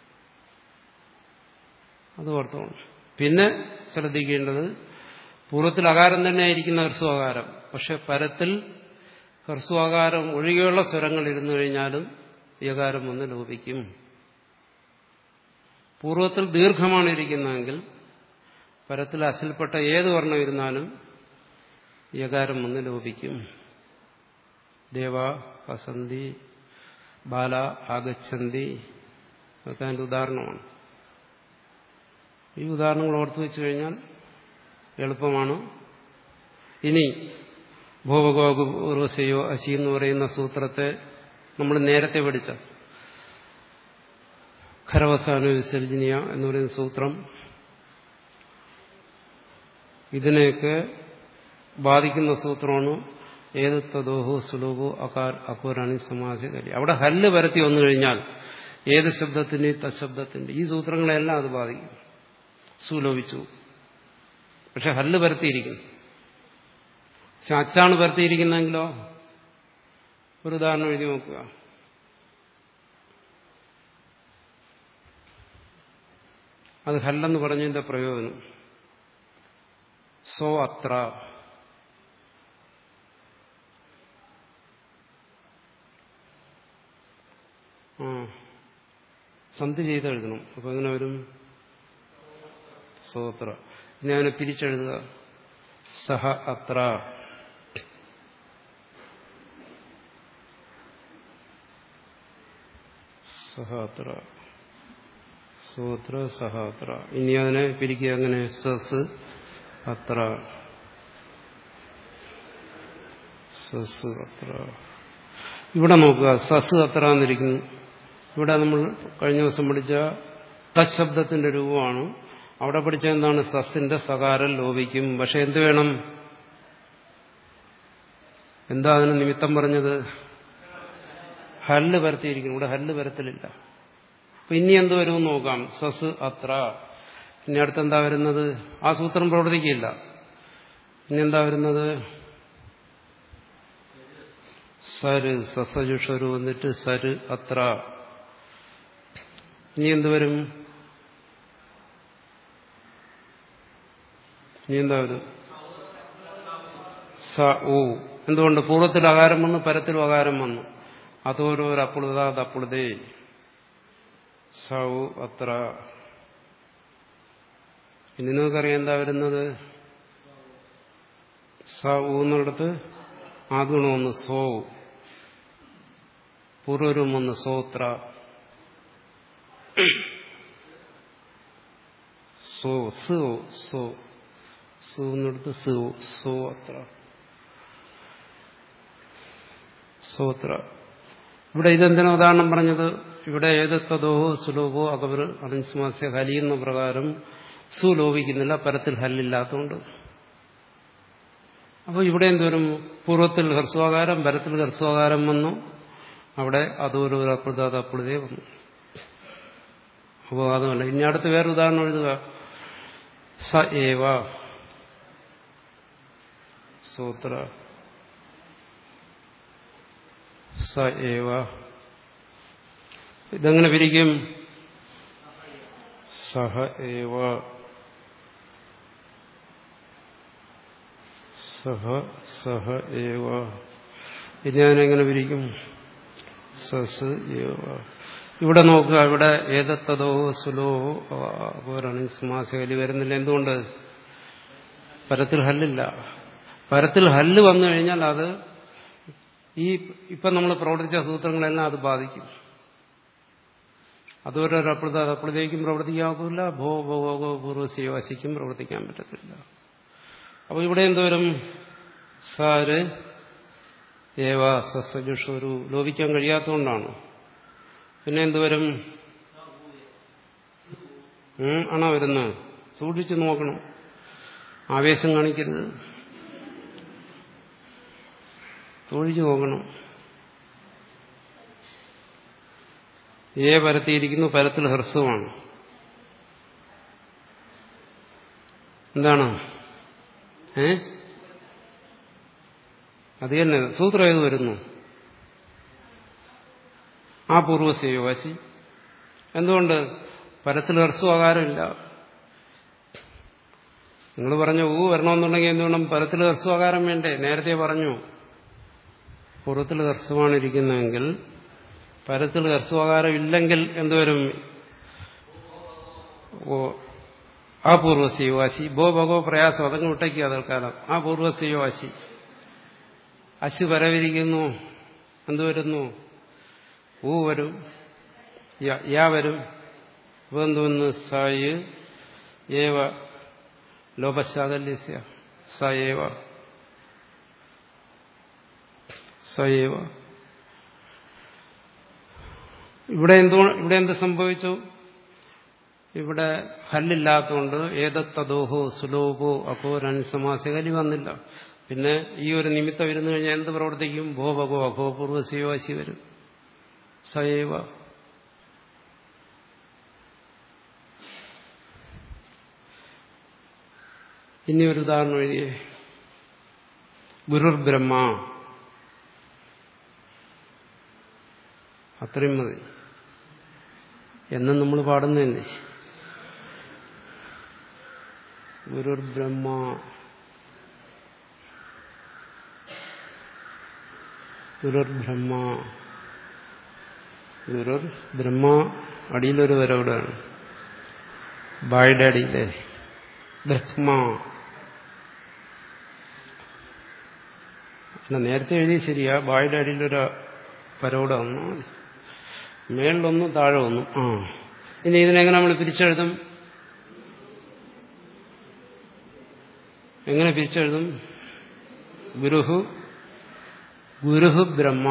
അത് ഓർത്തോണം പിന്നെ ശ്രദ്ധിക്കേണ്ടത് പൂർവ്വത്തിൽ അകാരം തന്നെ ആയിരിക്കുന്ന ഹ്രസ്വാകാരം പക്ഷെ പരത്തിൽ ഹ്രസ്വാകാരം ഒഴികെയുള്ള സ്വരങ്ങൾ ഇരുന്നു കഴിഞ്ഞാലും യകാരം വന്ന് ലോപിക്കും പൂർവ്വത്തിൽ ദീർഘമാണ് ഇരിക്കുന്നതെങ്കിൽ പരത്തിൽ അസിൽപ്പെട്ട ഏത് വർണ്ണം ഇരുന്നാലും യകാരം വന്ന് ലോപിക്കും ദേവ വസന്തി ബാല ആഗച്ഛന്തി അതൊക്കെ അതിൻ്റെ ഉദാഹരണമാണ് ഈ ഉദാഹരണങ്ങൾ ഓർത്തു വെച്ചു കഴിഞ്ഞാൽ എളുപ്പമാണ് ഇനി ഭൂപഗോപൂർവസയോ അശി എന്ന് പറയുന്ന സൂത്രത്തെ നമ്മൾ നേരത്തെ പഠിച്ച ഖരവസാന വിസർജനീയ എന്ന് പറയുന്ന സൂത്രം ഇതിനെയൊക്കെ ബാധിക്കുന്ന സൂത്രമാണ് ഏത് തദോഹോ സുലോഭോ അകാർ അക്വരാണി സമാസകരി അവിടെ ഹല്ല് പരത്തി വന്നു കഴിഞ്ഞാൽ ഏത് ശബ്ദത്തിന്റെ തശബ്ദത്തിന്റെ ഈ സൂത്രങ്ങളെല്ലാം അത് ബാധിക്കും സുലോഭിച്ചു പക്ഷെ ഹല്ല് പരത്തിയിരിക്കുന്നു പക്ഷെ അച്ചാണ് പരത്തിയിരിക്കുന്നെങ്കിലോ ഒരു ഉദാഹരണം എഴുതി നോക്കുക അത് ഹല്ലെന്ന് പറഞ്ഞതിന്റെ പ്രയോജനം സോ അത്ര ആ സന്ധി ചെയ്തെഴുതണം അപ്പൊ എങ്ങനെ വരും സോത്ര ഇനി അവനെ പിരിച്ചെഴുതുക സഹ അത്ര സഹാത്ര സൂത്ര സഹാത്ര ഇനി അതിനെ പിരിക്കുക അങ്ങനെ സസ് അത്ര സസ് അത്ര ഇവിടെ നോക്കുക സസ് അത്ര എന്നിരിക്കുന്നു ഇവിടെ നമ്മൾ കഴിഞ്ഞ ദിവസം പഠിച്ച തശബ്ദത്തിന്റെ രൂപമാണ് അവിടെ പഠിച്ച എന്താണ് സസിന്റെ സകാരം ലോപിക്കും പക്ഷെ എന്ത് വേണം എന്താ അതിന് നിമിത്തം പറഞ്ഞത് ഹല്ല് പരത്തിയിരിക്കുന്നു ഇവിടെ ഹല്ല് പരത്തലില്ല അപ്പൊ ഇനി എന്ത് വരുമെന്ന് നോക്കാം സസ് അത്ര ഇനി അടുത്തെന്താ വരുന്നത് ആ സൂത്രം പ്രവർത്തിക്കില്ല ഇനി എന്താ വരുന്നത് സര് സസജുഷരു വന്നിട്ട് സര് അത്ര ഇനി എന്ത് വരും ഇനി എന്താ വരും സ ഓ എന്തുകൊണ്ട് പൂർവ്വത്തിൽ അകാരം വന്നു പരത്തിലും അകാരം വന്നു അതോരോരോ അപ്പുളുത തപ്പുളുതേ സൗ അത്ര ഇനി നിങ്ങൾക്കറിയാം എന്താ വരുന്നത് സ ഊന്നിടത്ത് ആദ്യം ഒന്ന് സോ പൂർവരും ഒന്ന് സോത്ര സോ സോ സോ സു എന്നെടുത്ത് സോ സോ അത്ര സോത്ര ഇവിടെ ഇതെന്തിനാ ഉദാഹരണം പറഞ്ഞത് ഇവിടെ ഏതത്തതോ സുലോഭോ അകബർ അനൻസ്മാസ്യ ഹലിയുന്ന പ്രകാരം സുലോഭിക്കുന്നില്ല പരത്തിൽ ഹല്ലില്ലാത്തതുകൊണ്ട് അപ്പോൾ ഇവിടെ എന്തോരും പൂർവ്വത്തിൽ ഹർസ്വാകാരം പരത്തിൽ ഹർസ്വാകാരം വന്നു അവിടെ അതോരോ അപ്രതാത അപ്രതേ വന്നു അപവാദമല്ല ഇനി അടുത്ത് വേറെ ഉദാഹരണം എഴുതുക സ ഏവ സൂത്ര സ ഏവ ഇതെങ്ങനെ പിരിക്കും സഹ ഏവ സഹ സഹ ഏവ ഇനി അതിനെങ്ങനെ പിരിക്കും സസ് ഏവ ഇവിടെ നോക്കുക ഇവിടെ ഏതത്തതോ സുലോ പോരാണ് സമാസകലി വരുന്നില്ല എന്തുകൊണ്ട് പരത്തിൽ ഹല്ലില്ല പരത്തിൽ ഹല്ല് വന്നു കഴിഞ്ഞാൽ അത് ഈ ഇപ്പം നമ്മൾ പ്രവർത്തിച്ച സൂത്രങ്ങളെല്ലാം അത് ബാധിക്കും അതൊരു അപ്രത അപ്രതയ്ക്കും പ്രവർത്തിക്കാവില്ല ഭോ ഭോഗോ പൂർവ്വസിയോ വശിക്കും പ്രവർത്തിക്കാൻ പറ്റത്തില്ല അപ്പോൾ ഇവിടെ എന്തോരും സാര് ഏവ സസ്സജുഷൊരു ലോപിക്കാൻ കഴിയാത്തതുകൊണ്ടാണ് പിന്നെ എന്തുവരും ആണോ വരുന്നത് സൂക്ഷിച്ചു നോക്കണം ആവേശം കാണിക്കരുത് തൊഴിച്ചു നോക്കണം ഏ പരത്തിയിരിക്കുന്നു പരത്തിൽ ഹ്രസ്വമാണ് എന്താണ് ഏ അത് തന്നെ സൂത്രം ഏത് വരുന്നു ആ പൂർവ്വസയോ വശി എന്തുകൊണ്ട് പരത്തിൽ ഹ്രസ്വകാരമില്ല നിങ്ങൾ പറഞ്ഞു ഊ വരണമെന്നുണ്ടെങ്കിൽ എന്തുകൊണ്ടും പരത്തിൽ ഹ്രസ്വകാരം വേണ്ടേ നേരത്തെ പറഞ്ഞു പൂർവ്വത്തിൽ ഹ്രസ്വമാണ് ഇരിക്കുന്നതെങ്കിൽ പരത്തിൽ ഹ്രസ്വകാരം ഇല്ലെങ്കിൽ എന്തുവരും ഓ ആ പൂർവ്വസിയോ വാശി ബോ ഭഗോ പ്രയാസം അതങ്ങ് വിട്ടയ്ക്കുക തൽക്കാലം ആ പൂർവ്വസിയോ വാശി അശു വരവിരിക്കുന്നു എന്തുവരുന്നു ഊ വരും യാ വരും അപ്പോൾ എന്തുവന്ന് സായ് ഏവ ലോപശാകല്യസ്യ സയേവ സയേവ ഇവിടെ എന്തോ ഇവിടെ എന്ത് സംഭവിച്ചു ഇവിടെ ഹല്ലില്ലാത്തതുകൊണ്ട് ഏതത്തദോഹോ സുലോഭോ അപ്പോ രൺസമാസകലി വന്നില്ല പിന്നെ ഈ ഒരു നിമിത്തം ഇരുന്നു കഴിഞ്ഞാൽ എന്ത് പ്രവർത്തിക്കും ഭോ ഭഗോ അഭോ പൂർവ്വശിവാശി വരും സയേവ ഇനി ഒരു ഉദാഹരണം എഴുതിയേ ഗുരുർ ബ്രഹ്മ അത്രയും മതി എന്നും നമ്മൾ പാടുന്നതന്നെ ഗുരുർ ബ്രഹ്മ ഗുരുർ ബ്രഹ്മ ഗുരുർ ബ്രഹ്മ അടിയിലൊരു വരവിടാണ് ബായുടെ അടിയിലെ ബ്രഹ്മ അല്ല നേരത്തെ എഴുതി ശരിയാ ബായുടെ അടിയിലൊരു പരോടെ വന്നു മേളിലൊന്നും താഴെ ഒന്നും ആ ഇനി ഇതിനെങ്ങനെ നമ്മൾ പിരിച്ചെഴുതും എങ്ങനെ പിരിച്ചെഴുതും ഗുരുഹു ഗുരുഹു ബ്രഹ്മ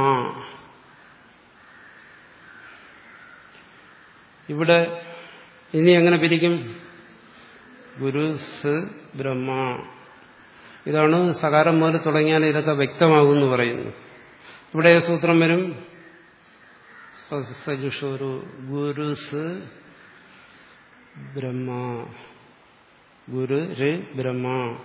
ഇവിടെ ഇനി എങ്ങനെ പിരിക്കും ഗുരുസ് ബ്രഹ്മ ഇതാണ് സകാരം മുതൽ തുടങ്ങിയാൽ ഇതൊക്കെ വ്യക്തമാകും എന്ന് പറയുന്നു ഇവിടെ സൂത്രം വരും സജുഷോരു ഗുരുസ് ബ്രഹ്മ ഗുരു ര് ബ്രഹ്മ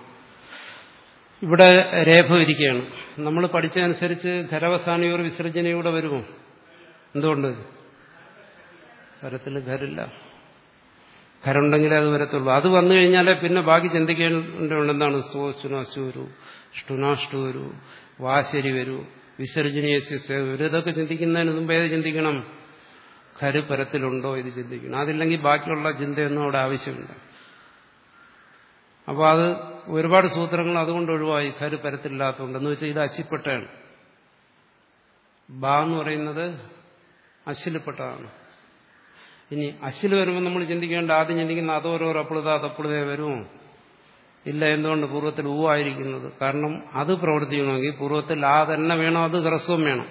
ഇവിടെ രേഖ ഇരിക്കുകയാണ് നമ്മൾ പഠിച്ചതനുസരിച്ച് ഖരവസാനിയോർ വിസർജനയൂടെ വരുമോ എന്തുകൊണ്ട് ഖരത്തിൽ ഖരില്ല ഖരുണ്ടെങ്കിലേ അത് വരത്തുള്ളൂ അത് വന്നു കഴിഞ്ഞാലേ പിന്നെ ബാക്കി ചിന്തിക്കേണ്ടതുണ്ട് എന്താണ് സ്തുനാശുവരു ഷ്ടുനാഷ്ടു വാശരി വരൂ വിസർജനീയ വരൂ ഇതൊക്കെ ചിന്തിക്കുന്നതിന് മുമ്പ് ഏത് ചിന്തിക്കണം ഖര് പരത്തിലുണ്ടോ ഇത് ചിന്തിക്കണം അതില്ലെങ്കിൽ ബാക്കിയുള്ള ചിന്തയൊന്നും അവിടെ ആവശ്യമില്ല അപ്പോൾ അത് ഒരുപാട് സൂത്രങ്ങൾ അതുകൊണ്ട് ഒഴിവായി ഖര് പരത്തില്ലാത്തതുകൊണ്ട് എന്ന് വെച്ചാൽ ഇത് അശിപ്പെട്ടതാണ് ബാ എന്ന് പറയുന്നത് അശിലിപ്പെട്ടതാണ് ഇനി അശിൽ വരുമ്പോൾ നമ്മൾ ചിന്തിക്കേണ്ട ആദ്യം ചിന്തിക്കുന്ന അതോരോ അപ്പുളുത തപ്പുളുതേ വരുമോ ഇല്ല എന്തുകൊണ്ട് പൂർവ്വത്തിൽ ഊ ആയിരിക്കുന്നത് കാരണം അത് പ്രവർത്തിക്കണമെങ്കിൽ പൂർവ്വത്തിൽ ആ തന്നെ വേണം അത് ഹ്രസ്വം വേണം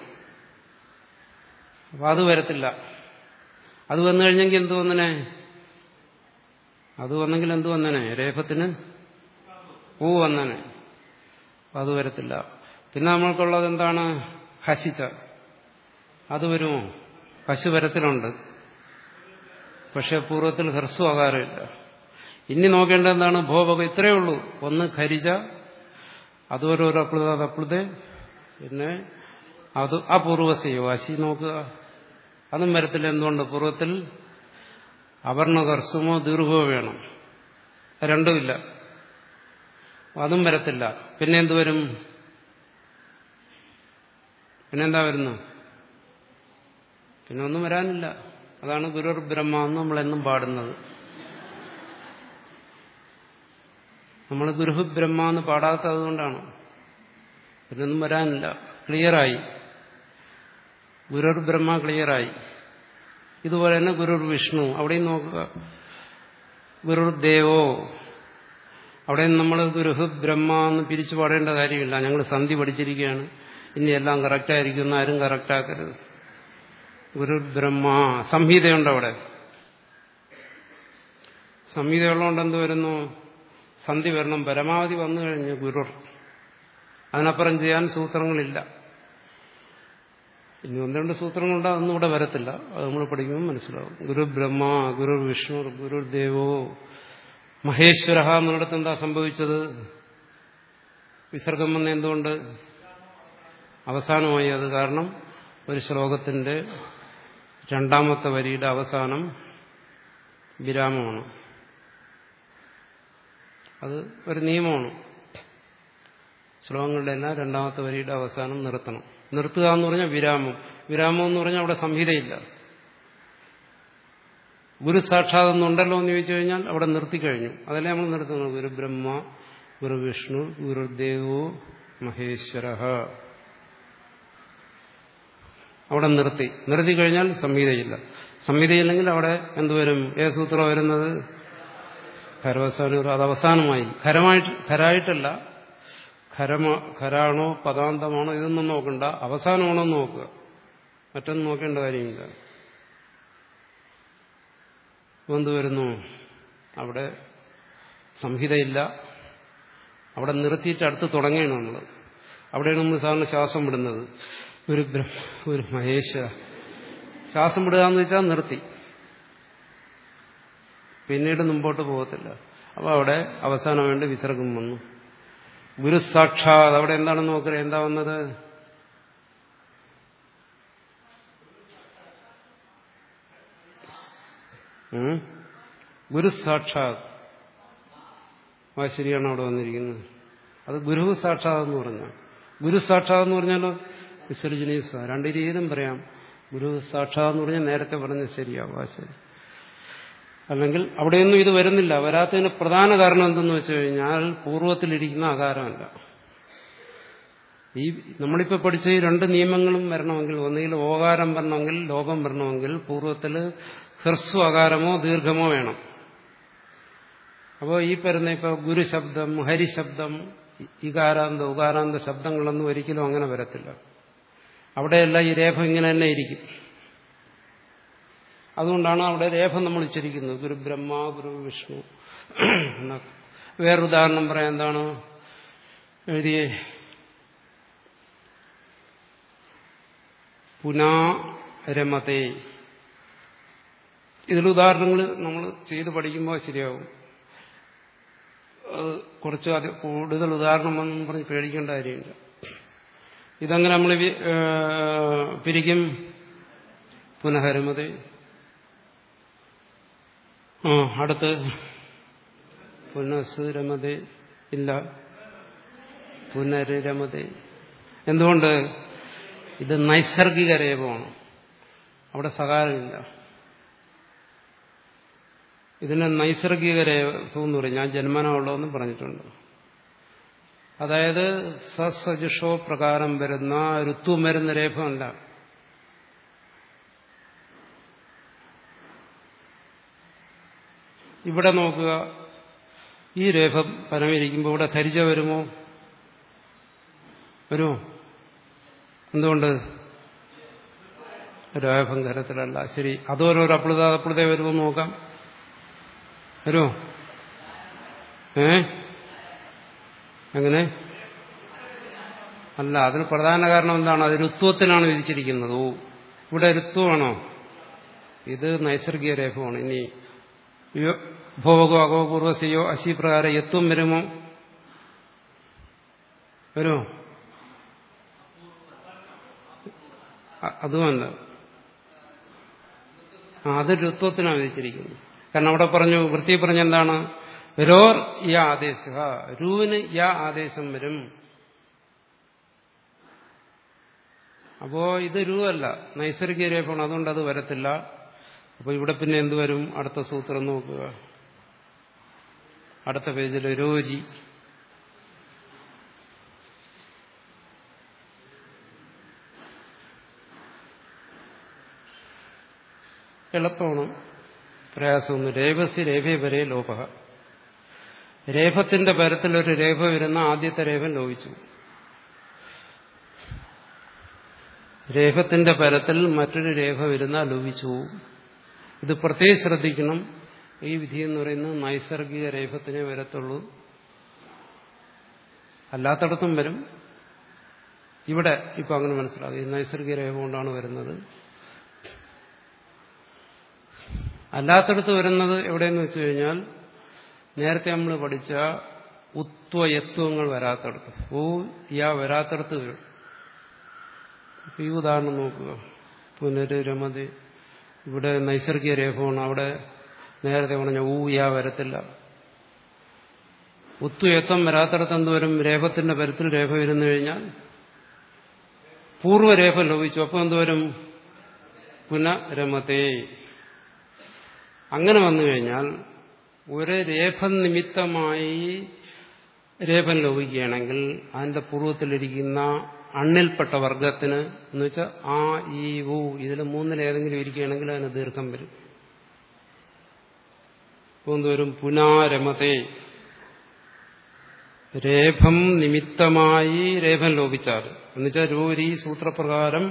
അപ്പൊ അത് വരത്തില്ല അത് വന്നു കഴിഞ്ഞെങ്കിൽ എന്ത് വന്നനെ അത് വന്നെങ്കിൽ എന്ത് വന്നനെ രേഫത്തിന് ഊ വന്നനെ അപ്പൊ അത് വരത്തില്ല പിന്നെ നമ്മൾക്കുള്ളത് എന്താണ് ഹസിച്ച അത് വരുമോ പശു വരത്തിലുണ്ട് പക്ഷെ പൂർവ്വത്തിൽ ഹ്രസ്വ ആകാരമില്ല ഇനി നോക്കേണ്ടത് എന്താണ് ഭോഭക ഇത്രയേ ഉള്ളൂ ഒന്ന് ഖരിജ അതുപോലെ ഒരു അപ്ലുത തപ്ലുത പിന്നെ അത് അപൂർവസയോ അശി നോക്കുക അതും വരത്തില്ല എന്തുകൊണ്ട് പൂർവ്വത്തിൽ അവർണ ഹർസുമോ ദീർഘമോ വേണം രണ്ടുമില്ല അതും വരത്തില്ല പിന്നെ എന്ത് വരും പിന്നെന്താ വരുന്നു പിന്നെ ഒന്നും വരാനില്ല അതാണ് ഗുരുർ ബ്രഹ്മ എന്ന് നമ്മളെന്നും പാടുന്നത് നമ്മൾ ഗുരുഹു ബ്രഹ്മ എന്ന് പാടാത്തത് കൊണ്ടാണ് പിന്നൊന്നും വരാനില്ല ക്ലിയറായി ഗുരുർ ബ്രഹ്മ ക്ലിയറായി ഇതുപോലെ തന്നെ ഗുരുർ വിഷ്ണു അവിടെയും നോക്കുക ഗുരുർ ദേവോ അവിടെ നമ്മൾ ഗുരുഹു ബ്രഹ്മ എന്ന് പിരിച്ചു പാടേണ്ട കാര്യമില്ല ഞങ്ങൾ സന്ധി പഠിച്ചിരിക്കുകയാണ് ഇനി എല്ലാം കറക്റ്റായിരിക്കും എന്ന് ആരും കറക്റ്റാക്കരുത് ഗുരു ബ്രഹ്മ സംഹിതയുണ്ട് അവിടെ സംഹിതയുള്ളതുകൊണ്ട് എന്ത് വരുന്നു സന്ധി വരണം പരമാവധി വന്നു കഴിഞ്ഞു ഗുരുർ അതിനപ്പുറം ചെയ്യാൻ സൂത്രങ്ങളില്ല ഇനി ഒന്ന് രണ്ട് സൂത്രങ്ങളുണ്ട് അതൊന്നും ഇവിടെ വരത്തില്ല അത് നമ്മൾ പഠിക്കുമ്പോൾ മനസ്സിലാവും ഗുരു ബ്രഹ്മ ഗുരു വിഷ്ണു ഗുരു ദേവോ മഹേശ്വര എന്നിടത്ത് എന്താ സംഭവിച്ചത് വിസർഗം വന്ന എന്തുകൊണ്ട് അവസാനമായി അത് കാരണം ഒരു ശ്ലോകത്തിന്റെ രണ്ടാമത്തെ വരിയുടെ അവസാനം വിരാമമാണ് അത് ഒരു നിയമമാണ് ശ്ലോകങ്ങളുടെ എല്ലാം രണ്ടാമത്തെ വരിയുടെ അവസാനം നിർത്തണം നിർത്തുക എന്ന് പറഞ്ഞാൽ വിരാമം വിരാമം എന്ന് പറഞ്ഞാൽ അവിടെ സംഹിതയില്ല ഗുരു സാക്ഷാതെന്നുണ്ടല്ലോ എന്ന് ചോദിച്ചു കഴിഞ്ഞാൽ അവിടെ നിർത്തിക്കഴിഞ്ഞു അതല്ലേ നമ്മൾ നിർത്തുന്നത് ഗുരു ബ്രഹ്മ ഗുരു വിഷ്ണു ഗുരുദേവോ മഹേശ്വര അവിടെ നിർത്തി നിർത്തി കഴിഞ്ഞാൽ സംഹിതയില്ല സംഹിതയില്ലെങ്കിൽ അവിടെ എന്തുവരും ഏത് സൂത്രം വരുന്നത് ഖരവസാനം അത് അവസാനമായി ഖരമായിട്ട് ഖരായിട്ടല്ല ഖരമ ഖരാണോ പദാന്തമാണോ ഇതൊന്നും നോക്കണ്ട അവസാനമാണോ എന്ന് നോക്കുക മറ്റൊന്നും നോക്കേണ്ട കാര്യമില്ല എന്ത് വരുന്നു അവിടെ സംഹിതയില്ല അവിടെ നിർത്തിയിട്ട് അടുത്ത് തുടങ്ങുകയാണ് നമ്മൾ അവിടെയാണ് നമ്മൾ സാധാരണ ശ്വാസം വിടുന്നത് ഒരു ബ്രഹ്മ ഒരു മഹേശ്വര ശ്വാസം വിടുക എന്ന് വെച്ചാൽ നിർത്തി പിന്നീട് മുമ്പോട്ട് പോകത്തില്ല അപ്പോൾ അവിടെ അവസാനം വേണ്ടി വിസർഗം വന്നു ഗുരു സാക്ഷാത് അവിടെ എന്താണെന്ന് നോക്കുക എന്താ വന്നത് ഗുരു സാക്ഷാത് ആ ശരിയാണ് അവിടെ വന്നിരിക്കുന്നത് അത് ഗുരു സാക്ഷാത് എന്ന് പറഞ്ഞാൽ ഗുരു സാക്ഷാത് എന്ന് പറഞ്ഞാലോ വിസർജനീയ രണ്ട് രീതിയിലും പറയാം ഗുരു സാക്ഷാത് എന്ന് പറഞ്ഞാൽ നേരത്തെ പറഞ്ഞത് ശരിയാവും ആ ശരി അല്ലെങ്കിൽ അവിടെയൊന്നും ഇത് വരുന്നില്ല വരാത്തതിന് പ്രധാന കാരണം എന്തെന്ന് വെച്ച് കഴിഞ്ഞാൽ പൂർവ്വത്തിലിരിക്കുന്ന ആകാരമല്ല ഈ നമ്മളിപ്പോൾ പഠിച്ച ഈ രണ്ട് നിയമങ്ങളും വരണമെങ്കിൽ ഒന്നുകിൽ ഓകാരം വരണമെങ്കിൽ ലോകം വരണമെങ്കിൽ പൂർവ്വത്തിൽ ഹ്രസ്വ ആകാരമോ ദീർഘമോ വേണം അപ്പോൾ ഈ പറയുന്ന ഇപ്പോൾ ഗുരുശബ്ദം ഹരിശബ്ദം ഇകാരാന്ത ഉകാരാന്ത ശബ്ദങ്ങളൊന്നും ഒരിക്കലും അങ്ങനെ വരത്തില്ല അവിടെയെല്ലാം ഈ രേഖ ഇങ്ങനെ തന്നെ ഇരിക്കും അതുകൊണ്ടാണ് അവിടെ രേഖ നമ്മൾ ഉച്ചരിക്കുന്നത് ഗുരു ബ്രഹ്മ ഗുരു വിഷ്ണു എന്നൊക്കെ വേറൊരു ഉദാഹരണം പറയാം എന്താണ് എഴുതിയേ പുനാരമതേ ഇതിൽ ഉദാഹരണങ്ങൾ നമ്മൾ ചെയ്ത് പഠിക്കുമ്പോൾ ശരിയാവും അത് കുറച്ച് അത് കൂടുതൽ ഉദാഹരണം വന്നെന്ന് പറഞ്ഞ് പേടിക്കേണ്ട കാര്യമില്ല ഇതങ്ങനെ നമ്മൾ പിരിക്കും പുനഃരമതേ ആ അടുത്ത് പുനഃസുരമതേ ഇല്ല പുനരമതേ എന്തുകൊണ്ട് ഇത് നൈസർഗിക രേഖമാണ് അവിടെ സകാരമില്ല ഇതിന് നൈസർഗിക രേഖ എന്ന് പറയും ഞാൻ ജന്മന ഉള്ളതെന്ന് പറഞ്ഞിട്ടുണ്ട് അതായത് സസജുഷോ പ്രകാരം വരുന്ന ഋത്വം വരുന്ന രേഖമല്ല ഇവിടെ നോക്കുക ഈ രേഖ പരമിരിക്കുമ്പോൾ ഇവിടെ ഖരിജ വരുമോ വരുമോ എന്തുകൊണ്ട് രേഖം ഖരത്തിലല്ല ശരി അതോരോരോ അപ്ലുത അപ്ലുത വരുമോ നോക്കാം വരുമോ ഏ എങ്ങനെ അല്ല അതിന് പ്രധാന കാരണം എന്താണ് അത് ഋത്വത്തിനാണ് വിധിച്ചിരിക്കുന്നത് ഓ ഇവിടെ ഋത്വമാണോ ഇത് നൈസർഗിക രേഖമാണ് ഇനി ഭോഗോ അഗോ പൂർവസിയോ അശി പ്രകാരം എത്തും വരുമോ വരുമോ അതുമല്ല അത് ഋത്വത്തിനാണ് വിധിച്ചിരിക്കുന്നത് കാരണം അവിടെ പറഞ്ഞു വൃത്തി പറഞ്ഞെന്താണ് രോർ യ ആദേശ രൂവിന് യ ആദേശം വരും അപ്പോ ഇത് രൂപല്ല നൈസർഗിക രേഖമാണ് അതുകൊണ്ട് അത് വരത്തില്ല അപ്പൊ ഇവിടെ പിന്നെ എന്ത് വരും അടുത്ത സൂത്രം നോക്കുക അടുത്ത പേജിൽ രോജി എളുപ്പമാണ് പ്രയാസമൊന്ന് രേഖസി രേഖയെ വരെ ലോപ രേഖത്തിന്റെ പരത്തിൽ ഒരു രേഖ വരുന്ന ആദ്യത്തെ രേഖ ലോപിച്ചു രേഖത്തിന്റെ പരത്തിൽ മറ്റൊരു രേഖ വരുന്ന ലോപിച്ചു ഇത് പ്രത്യേകം ശ്രദ്ധിക്കണം ഈ വിധി എന്ന് പറയുന്നത് നൈസർഗിക രേഖത്തിനെ വരത്തുള്ളൂ അല്ലാത്തടത്തും വരും ഇവിടെ ഇപ്പൊ അങ്ങനെ മനസ്സിലാകും ഈ നൈസർഗിക രേഖ കൊണ്ടാണ് വരുന്നത് അല്ലാത്തടത്ത് വരുന്നത് എവിടെയെന്ന് വെച്ച് കഴിഞ്ഞാൽ നേരത്തെ നമ്മൾ പഠിച്ച ഉത്വയത്വങ്ങൾ വരാത്തടത്ത് ഓ യാ വരാത്തടത്ത് വരും അപ്പൊ ഈ ഉദാഹരണം നോക്കുക പുനരമതി ഇവിടെ നൈസർഗിക രേഖമാണ് അവിടെ നേരത്തെ പറഞ്ഞ ഊ യാ വരത്തില്ല ഉത്വയത്വം വരാത്തടത്ത് എന്ത് വരും രേഖത്തിന്റെ പരത്തിൽ രേഖ വരുന്നു കഴിഞ്ഞാൽ പൂർവ്വരേഖ ലോപിച്ചു അപ്പോൾ എന്തുവരും പുനരമതേ അങ്ങനെ വന്നു കഴിഞ്ഞാൽ ഒരു രേഖ നിമിത്തമായി രേഖം ലോപിക്കുകയാണെങ്കിൽ അതിന്റെ പൂർവ്വത്തിലിരിക്കുന്ന അണ്ണിൽപ്പെട്ട വർഗത്തിന് എന്ന് വെച്ചാൽ ആ ഈ ഊ ഇതിൽ മൂന്നിലേതെങ്കിലും ഇരിക്കുകയാണെങ്കിൽ അതിന് ദീർഘം വരും ഇപ്പോൾ എന്തുവരും പുനാരമതേ രേഖം നിമിത്തമായി രേഖം ലോപിച്ചാൽ എന്നുവെച്ചാൽ രൂരി സൂത്രപ്രകാരം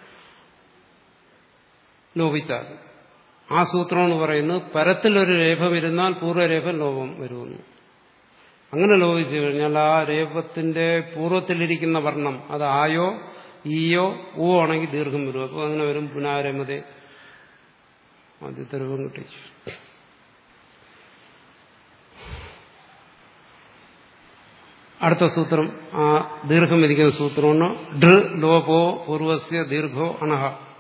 ലോപിച്ചാൽ ആ സൂത്രമാണ് പറയുന്നത് പരത്തിലൊരു രേഖ വരുന്നാൽ പൂർവ്വരേഖ ലോപം വരുമെന്ന് അങ്ങനെ ലോപിച്ചു കഴിഞ്ഞാൽ ആ രേഖത്തിന്റെ പൂർവ്വത്തിലിരിക്കുന്ന വർണ്ണം അത് ആയോ ഈയോ ഊ ആണെങ്കിൽ ദീർഘം വരും അപ്പോൾ അങ്ങനെ വരും പുനാരമതേ ആദ്യത്തെ രൂപം കിട്ടി അടുത്ത സൂത്രം ആ ദീർഘം ഇരിക്കുന്ന സൂത്രമാണ് ഡൃ ലോപോ പൂർവസ്യ ദീർഘോ അണഹ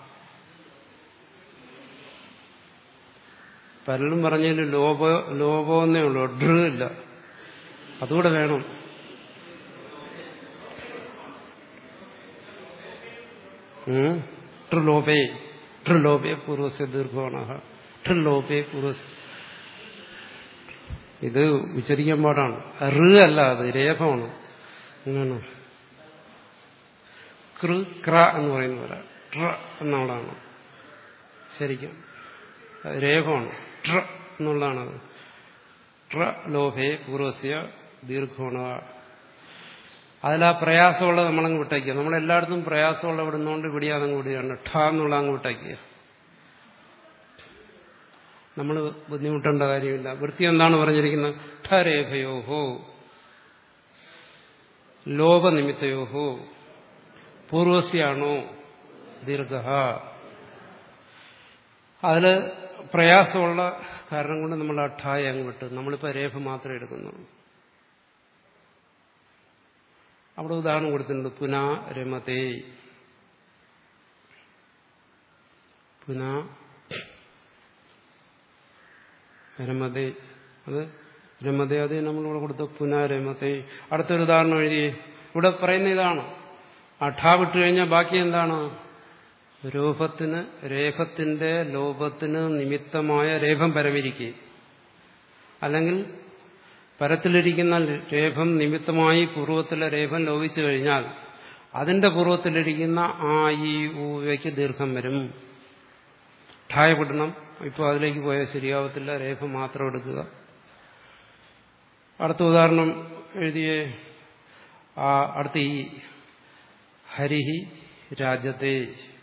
പലരും പറഞ്ഞതിൽ ലോപ ലോപമെന്നേ ഉള്ളൂ ഡൃ ഇല്ല അതുകൂടെ വേണം ട്രിലോപേ ട്രിലോപേ പൂർവസ്യ ദീർഘോണഹ ട്രിലോപേ പൂർവസ് ഇത് ഉച്ചരിക്കാൻ പാടാണ് റ് അല്ല അത് രേഖമാണ് അങ്ങനെയാണ് കൃ ക്ര എന്ന് പറയുന്ന പോലെ ട്ര എന്നുള്ളതാണ് ശരിക്കും രേഖമാണ് ട്ര എന്നുള്ളതാണത് ട്ര ലോഭേ പൂർവസ്യ ദീർഘോണ അതിലാ പ്രയാസമുള്ളത് നമ്മളങ്ങ് വിട്ടയ്ക്കുക നമ്മളെല്ലായിടത്തും പ്രയാസമുള്ള വിടുന്നതുകൊണ്ട് ഇവിടെ അതങ്ങ് വിടുകയാണ് ഠ എന്നുള്ള അങ്ങ് വിട്ടയ്ക്കുക നമ്മൾ ബുദ്ധിമുട്ടേണ്ട കാര്യമില്ല വൃത്തി എന്താണ് പറഞ്ഞിരിക്കുന്നത് ഠരേഖയോഹോ ലോപനിമിത്തയോഹോ പൂർവസ്യാണോ ദീർഘ അതിൽ പ്രയാസമുള്ള കാരണം കൊണ്ട് നമ്മൾ ആ ഠായ അങ്ങ് വിട്ടു നമ്മളിപ്പോൾ രേഖ മാത്രമേ എടുക്കുന്നുള്ളൂ അവിടെ ഉദാഹരണം കൊടുത്തിട്ടുണ്ട് പുനാ രമതേ പുനാ രമതേ അത് രമതേ അത് നമ്മളിവിടെ കൊടുത്ത പുനരമതേ അടുത്തൊരു ഉദാഹരണം എഴുതി ഇവിടെ പറയുന്ന ഇതാണ് അഠാ വിട്ടു കഴിഞ്ഞാൽ ബാക്കി എന്താണ് രൂപത്തിന് രേഖത്തിന്റെ ലോപത്തിന് നിമിത്തമായ രേഖം പരമിരിക്കുക അല്ലെങ്കിൽ പരത്തിലിരിക്കുന്ന രേഖം നിമിത്തമായി പൂർവ്വത്തിലെ രേഖം ലോപിച്ചു കഴിഞ്ഞാൽ അതിന്റെ പൂർവ്വത്തിലിരിക്കുന്ന ആ ഈ ഊവയ്ക്ക് ദീർഘം വരും ഠായപ്പെടണം ഇപ്പോൾ അതിലേക്ക് പോയാൽ ശരിയാവത്തില്ല രേഖ മാത്രം എടുക്കുക അടുത്ത ഉദാഹരണം എഴുതിയേ ആ അടുത്ത ഈ ഹരിഹി രാജത്തെ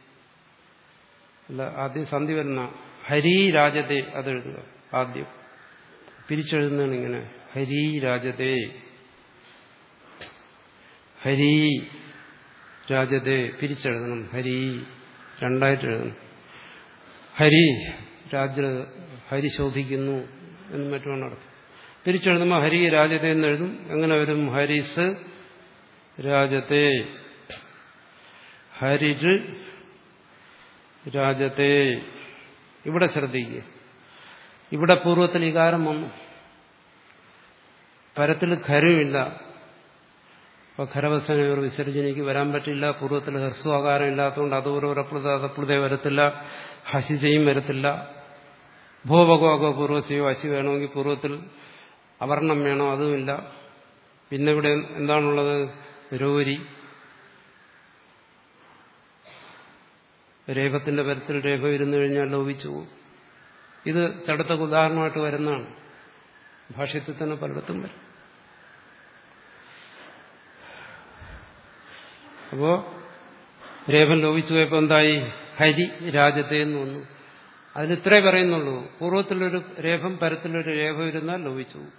അല്ല ആദ്യം സന്ധി വരുന്ന ഹരി രാജത്തെ അതെഴുതുക ആദ്യം പിരിച്ചെഴുതുന്നതാണ് ഇങ്ങനെ ഹരി രാജത്തെ ഹരി രാജത്തെ പിരിച്ചെഴുതണം ഹരി രണ്ടായിട്ട് എഴുതണം ഹരി രാജ ഹരി ശോഭിക്കുന്നു എന്ന് മറ്റുമാണ് അർത്ഥം പിരിച്ചെഴുതുമ്പോൾ ഹരി രാജത്തെ എന്ന് എഴുതും എങ്ങനെ വരും ഹരിസ് രാജത്തെ ഹരിജ് രാജത്തെ ഇവിടെ ശ്രദ്ധിക്കുക ഇവിടെ പൂർവ്വത്തിൽ ഇകാരം വന്നു പരത്തിൽ ഖരമില്ല അപ്പൊ ഖരവസന ഒരു വിസർജനയ്ക്ക് വരാൻ പറ്റില്ല പൂർവ്വത്തിൽ ഹ്രസ്വാകാരം ഇല്ലാത്തതുകൊണ്ട് അതോരപ്ലുത അതപ്ലുതേ വരത്തില്ല ഹസിജയും വരത്തില്ല ഭൂഭഗോഗോ പൂർവ്വസയോ അശി വേണമെങ്കിൽ പൂർവ്വത്തിൽ അവർണം വേണോ അതുമില്ല പിന്നെ ഇവിടെ എന്താണുള്ളത് രോരി രേഖത്തിന്റെ പരത്തിൽ രേഖ ഇരുന്നു കഴിഞ്ഞാൽ ലോപിച്ചു പോകും ഇത് ചടുത്തൊക്കെ ഉദാഹരണമായിട്ട് വരുന്നതാണ് ഭാഷ്യത്തിൽ തന്നെ പലയിടത്തും വരും അപ്പോ രേഖം ലോപിച്ചു പോയപ്പോ എന്തായി ഹരി രാജത്തെ എന്ന് വന്നു അതിലിത്രേ പറയുന്നുള്ളൂ പൂർവ്വത്തിലൊരു രേഖം പരത്തിലൊരു രേഖ ഇരുന്നാൽ ലോപിച്ചു പോകും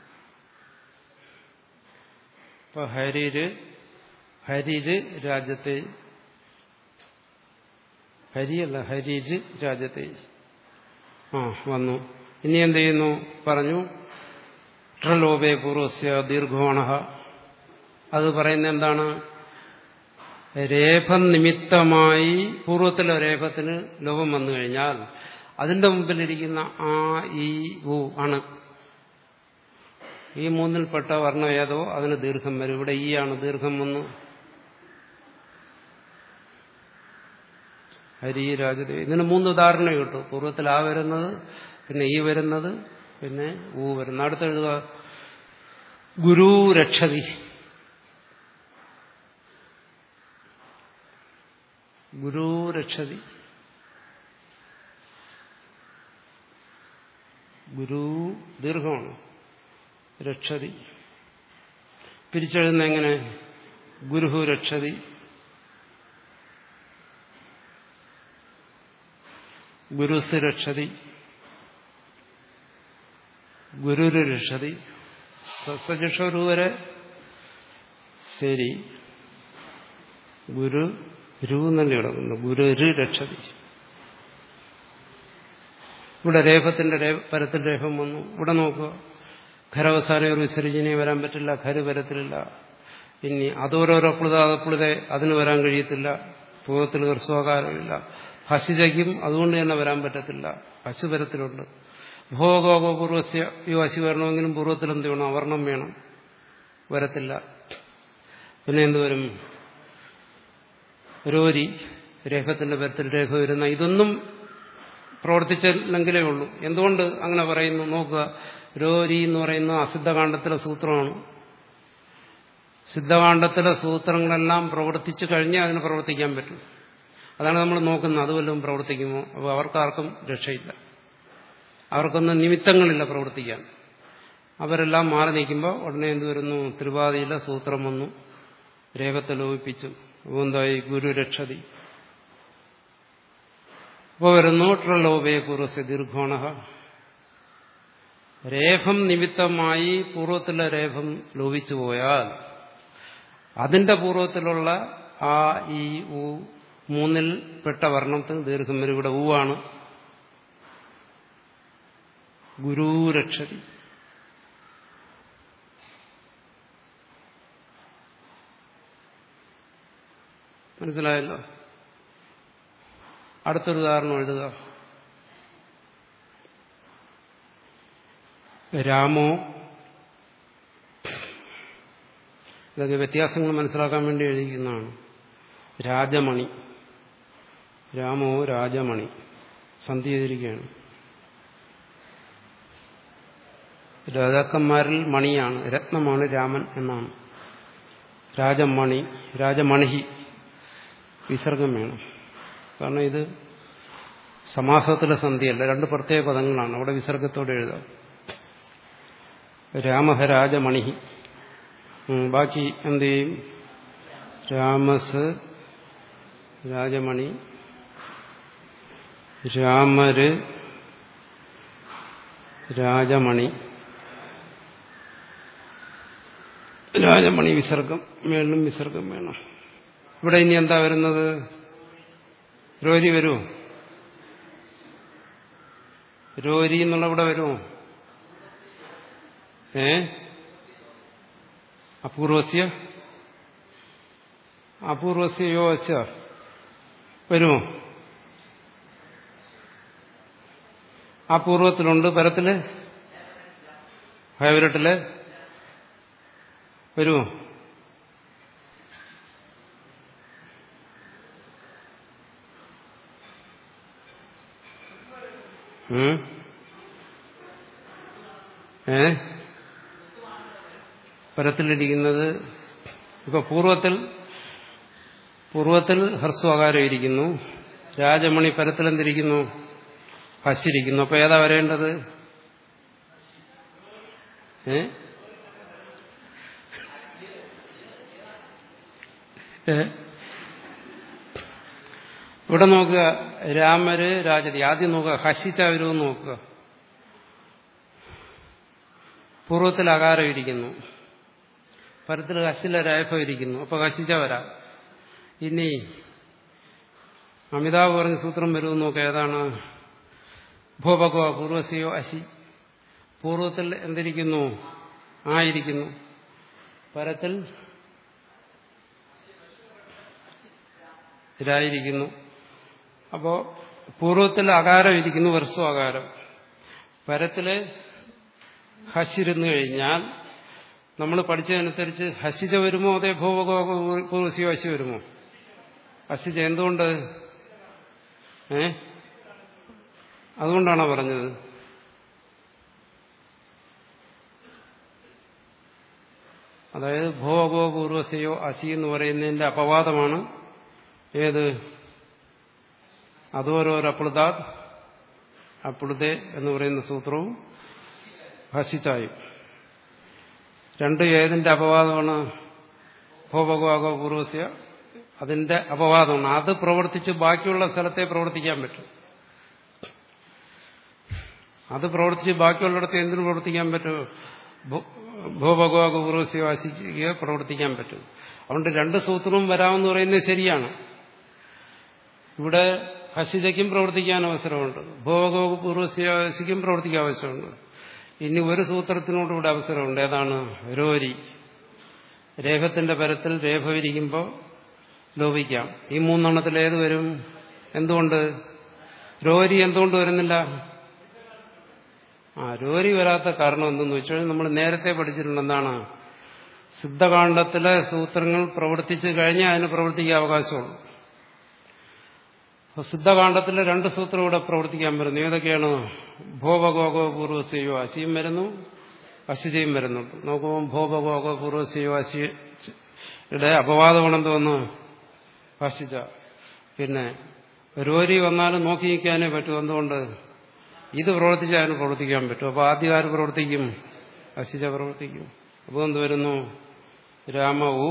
ഇപ്പൊ ഹരിര് ഹരിര് രാജ്യത്തെ ഹരിയല്ല ഹരിര് രാജ്യത്തെ ആ വന്നു ഇനി എന്ത് ചെയ്യുന്നു പറഞ്ഞു ട്രലോപേ പൂർവസ്യ ദീർഘോണ അത് പറയുന്ന എന്താണ് രേഖം നിമിത്തമായി പൂർവ്വത്തിലെ രേഖത്തിന് ലോപം വന്നു കഴിഞ്ഞാൽ അതിന്റെ മുമ്പിലിരിക്കുന്ന ആ ഈ ഉ ആണ് ഈ മൂന്നിൽപ്പെട്ട വർണ്ണം ഏതോ അതിന് ദീർഘം വരും ഇവിടെ ഈ ആണ് ദീർഘം വന്നു ഹരി രാജദേവി ഇതിന് മൂന്ന് ഉദാഹരണം കിട്ടും പൂർവ്വത്തിൽ ആ വരുന്നത് പിന്നെ ഈ വരുന്നത് പിന്നെ ഊ വരുന്നത് അടുത്തെഴുതുക ഗുരു രക്ഷതി ഗുരു രക്ഷതി ഗുരു ദീർഘമാണ് രക്ഷതി പിരിച്ചെഴുതുന്ന എങ്ങനെ ഗുരുഹു രക്ഷതി ഗുരുസ് രക്ഷതി ഗുരുരു രക്ഷതി സസ്സജഷരു വരെ ശരി ഗുരു രു എന്നല്ലേ കിടക്കുന്നു ഗുരുരു രക്ഷതി ഇവിടെ രേഖത്തിന്റെ പരത്തിൽ രേഖം വന്നു ഇവിടെ നോക്കുക ഖരവസാനം ഒരു വിസർജനയെ വരാൻ പറ്റില്ല ഖര് വരത്തില്ല ഇനി അതോരോരോ പ്ലുത അതപ്ലുത അതിന് വരാൻ കഴിയത്തില്ല പൂർവ്വത്തിൽ ഹ്രസ്വകാരമില്ല ഹസിജയ്ക്കും അതുകൊണ്ട് തന്നെ വരാൻ പറ്റത്തില്ല ഹസു വരത്തിലുണ്ട് ഭോഗോഗോ പൂർവസ്യ ഈ ഹസി വരണമെങ്കിലും പൂർവ്വത്തിൽ എന്ത് വേണം അവർണം വേണം വരത്തില്ല പിന്നെ എന്ത് വരും രോരി രേഖത്തിന്റെ പരത്തിൽ രേഖ വരുന്ന ഇതൊന്നും പ്രവർത്തിച്ചില്ലെങ്കിലേ ഉള്ളൂ എന്തുകൊണ്ട് അങ്ങനെ പറയുന്നു നോക്കുക രോരി എന്ന് പറയുന്ന അസിദ്ധകാണ്ഡത്തിലെ സൂത്രമാണ് സിദ്ധകാണ്ഡത്തിലെ സൂത്രങ്ങളെല്ലാം പ്രവർത്തിച്ചു കഴിഞ്ഞാൽ അതിന് പ്രവർത്തിക്കാൻ പറ്റും അതാണ് നമ്മൾ നോക്കുന്നത് അത് വല്ലതും പ്രവർത്തിക്കുമോ അപ്പോൾ അവർക്കാർക്കും രക്ഷയില്ല അവർക്കൊന്നും നിമിത്തങ്ങളില്ല പ്രവർത്തിക്കാൻ അവരെല്ലാം മാറി നിൽക്കുമ്പോൾ ഉടനെ എന്ത് വരുന്നു തിരുവാതിയിലെ സൂത്രം വന്നു രേഖത്തെ ലോപിപ്പിച്ചു അപ്പോൾ എന്തായി ഗുരു രക്ഷതി അപ്പോൾ വരുന്നു ട്രലോപേ പൂർവസ്യ ദീർഘോണ രേഖം നിമിത്തമായി പൂർവ്വത്തിലെ രേഖം ലോപിച്ചു പോയാൽ അതിന്റെ പൂർവ്വത്തിലുള്ള ആ ഈ ഉ മൂന്നിൽ പെട്ട വർണ്ണത്തിന് ദീർഘം വരും ഇവിടെ ഊവാണ് ഗുരുരക്ഷതി മനസ്സിലായല്ലോ അടുത്തൊരു ഉദാഹരണം എഴുതുക രാമോ ഇതൊക്കെ വ്യത്യാസങ്ങൾ മനസ്സിലാക്കാൻ വേണ്ടി എഴുതിക്കുന്നതാണ് രാജമണി രാമോ രാജമണി സന്ധി ചെയ്തിരിക്കുകയാണ് രാജാക്കന്മാരിൽ മണിയാണ് രത്നമാണ് രാമൻ എന്നാണ് രാജമണി രാജമണിഹി വിസർഗം വേണം കാരണം ഇത് സമാസത്തിലെ സന്ധിയല്ല രണ്ട് പ്രത്യേക പദങ്ങളാണ് അവിടെ വിസർഗത്തോടെ എഴുതാം രാമഹരാജമണി ഉം, ബാക്കി എന്ത് ചെയ്യും രാമസ് രാജമണി രാമര് രാജമണി രാജമണി വിസർഗം മേളിലും വിസർഗം വേണം ഇവിടെ ഇനി എന്താ വരുന്നത് രോരി വരുമോ രോരി എന്നുള്ള ഇവിടെ വരുമോ ഏ അപൂർവസ്യ അപൂർവസ്യ യോ അച്ച വരുമോ ആ പൂർവത്തിലുണ്ട് പരത്തില് ഹൈവരട്ടില് വരുമോ ഉം? ഏ പരത്തിലിരിക്കുന്നത് ഇപ്പൊ പൂർവത്തിൽ പൂർവത്തിൽ ഹ്രസ്വകാരം ഇരിക്കുന്നു രാജമണി പരത്തിലെന്തിരിക്കുന്നു ഹസിരിക്കുന്നു അപ്പൊ ഏതാ വരേണ്ടത് ഏ ഏ? ഇവിടെ നോക്കുക രാമര് രാജതി ആദ്യം നോക്കുക ഹസിച്ച വരുമെന്ന് നോക്കുക പൂർവ്വത്തിൽ അകാരം ഇരിക്കുന്നു പരത്തിൽ ഹസില രേഖ ഇരിക്കുന്നു അപ്പൊ ഹസിച്ച വരാം ഇനി അമിതാവ് പറഞ്ഞ സൂത്രം വരുമെന്ന് നോക്കുക ഏതാണ് ഭൂപകോ പൂർവസിയോ അശി പൂർവത്തിൽ എന്തിരിക്കുന്നു ആയിരിക്കുന്നു പരത്തിൽ രായിരിക്കുന്നു അപ്പോ പൂർവത്തിൽ അകാരം ഇരിക്കുന്നു വർഷം അകാരം പരത്തില് ഹസിരുന്നു കഴിഞ്ഞാൽ നമ്മൾ പഠിച്ചതനുസരിച്ച് ഹസിജ വരുമോ അതേ ഭൂപകോ പൂർവസിയോ അശി വരുമോ ഹസിജ എന്തുകൊണ്ട് ഏ അതുകൊണ്ടാണോ പറഞ്ഞത് അതായത് ഭോഗോ പൂർവസയോ അസി എന്ന് പറയുന്നതിന്റെ അപവാദമാണ് ഏത് അതോരോരപ്ലുതാത് അപ്ലുതേ എന്ന് പറയുന്ന സൂത്രവും ഹസിച്ചായും രണ്ട് ഏതിന്റെ അപവാദമാണ് ഭോപകോകോ പൂർവസ്യ അതിന്റെ അപവാദമാണ് അത് പ്രവർത്തിച്ച് ബാക്കിയുള്ള സ്ഥലത്തെ പ്രവർത്തിക്കാൻ പറ്റും അത് പ്രവർത്തിച്ച് ബാക്കിയുള്ളിടത്ത് എന്തിനു പ്രവർത്തിക്കാൻ പറ്റും ഭൂപകോക പൂർവസ്യോ ആശിക്കുക പ്രവർത്തിക്കാൻ പറ്റും അതുകൊണ്ട് രണ്ട് സൂത്രവും വരാമെന്ന് പറയുന്നത് ശരിയാണ് ഇവിടെ ഹസിതയ്ക്കും പ്രവർത്തിക്കാൻ അവസരമുണ്ട് ഭൂപകോക പൂർവസ്യാശിക്കും പ്രവർത്തിക്കാൻ അവസരമുണ്ട് ഇനി ഒരു സൂത്രത്തിനോട് ഇവിടെ അവസരമുണ്ട് ഏതാണ് രോരി രേഖത്തിന്റെ പരത്തിൽ രേഖ വിരിക്കുമ്പോൾ ലോപിക്കാം ഈ മൂന്നെണ്ണത്തിൽ ഏത് വരും എന്തുകൊണ്ട് രോരി എന്തുകൊണ്ട് വരുന്നില്ല ആ രോരി വരാത്ത കാരണം എന്തെന്ന് വെച്ചാൽ നമ്മൾ നേരത്തെ പഠിച്ചിട്ടുണ്ട് എന്താണ് സിദ്ധകാണ്ഡത്തിലെ സൂത്രങ്ങൾ പ്രവർത്തിച്ചു കഴിഞ്ഞാൽ അതിന് പ്രവർത്തിക്കാൻ അവകാശമുള്ളൂ അപ്പൊ സിദ്ധകാണ്ഡത്തിലെ രണ്ട് സൂത്രം ഇവിടെ പ്രവർത്തിക്കാൻ വരുന്നു ഏതൊക്കെയാണ് ഭോപഗോഗോ പൂർവസ്യോ അശിയും വരുന്നു അശിജയും വരുന്നുണ്ട് നോക്കുമ്പോൾ ഭോപഗോഗോ പൂർവസ്യോ അശിയുടെ അപവാദമാണെന്ന് തോന്നുന്നു അശിജ പിന്നെ രോരി വന്നാലും നോക്കി നിൽക്കാനേ പറ്റൂ എന്തുകൊണ്ട് ഇത് പ്രവർത്തിച്ചാൽ അതിന് പ്രവർത്തിക്കാൻ പറ്റും അപ്പോൾ ആദ്യം ആര് പ്രവർത്തിക്കും അശിജ പ്രവർത്തിക്കും അപ്പോൾ എന്ത് വരുന്നു രാമവു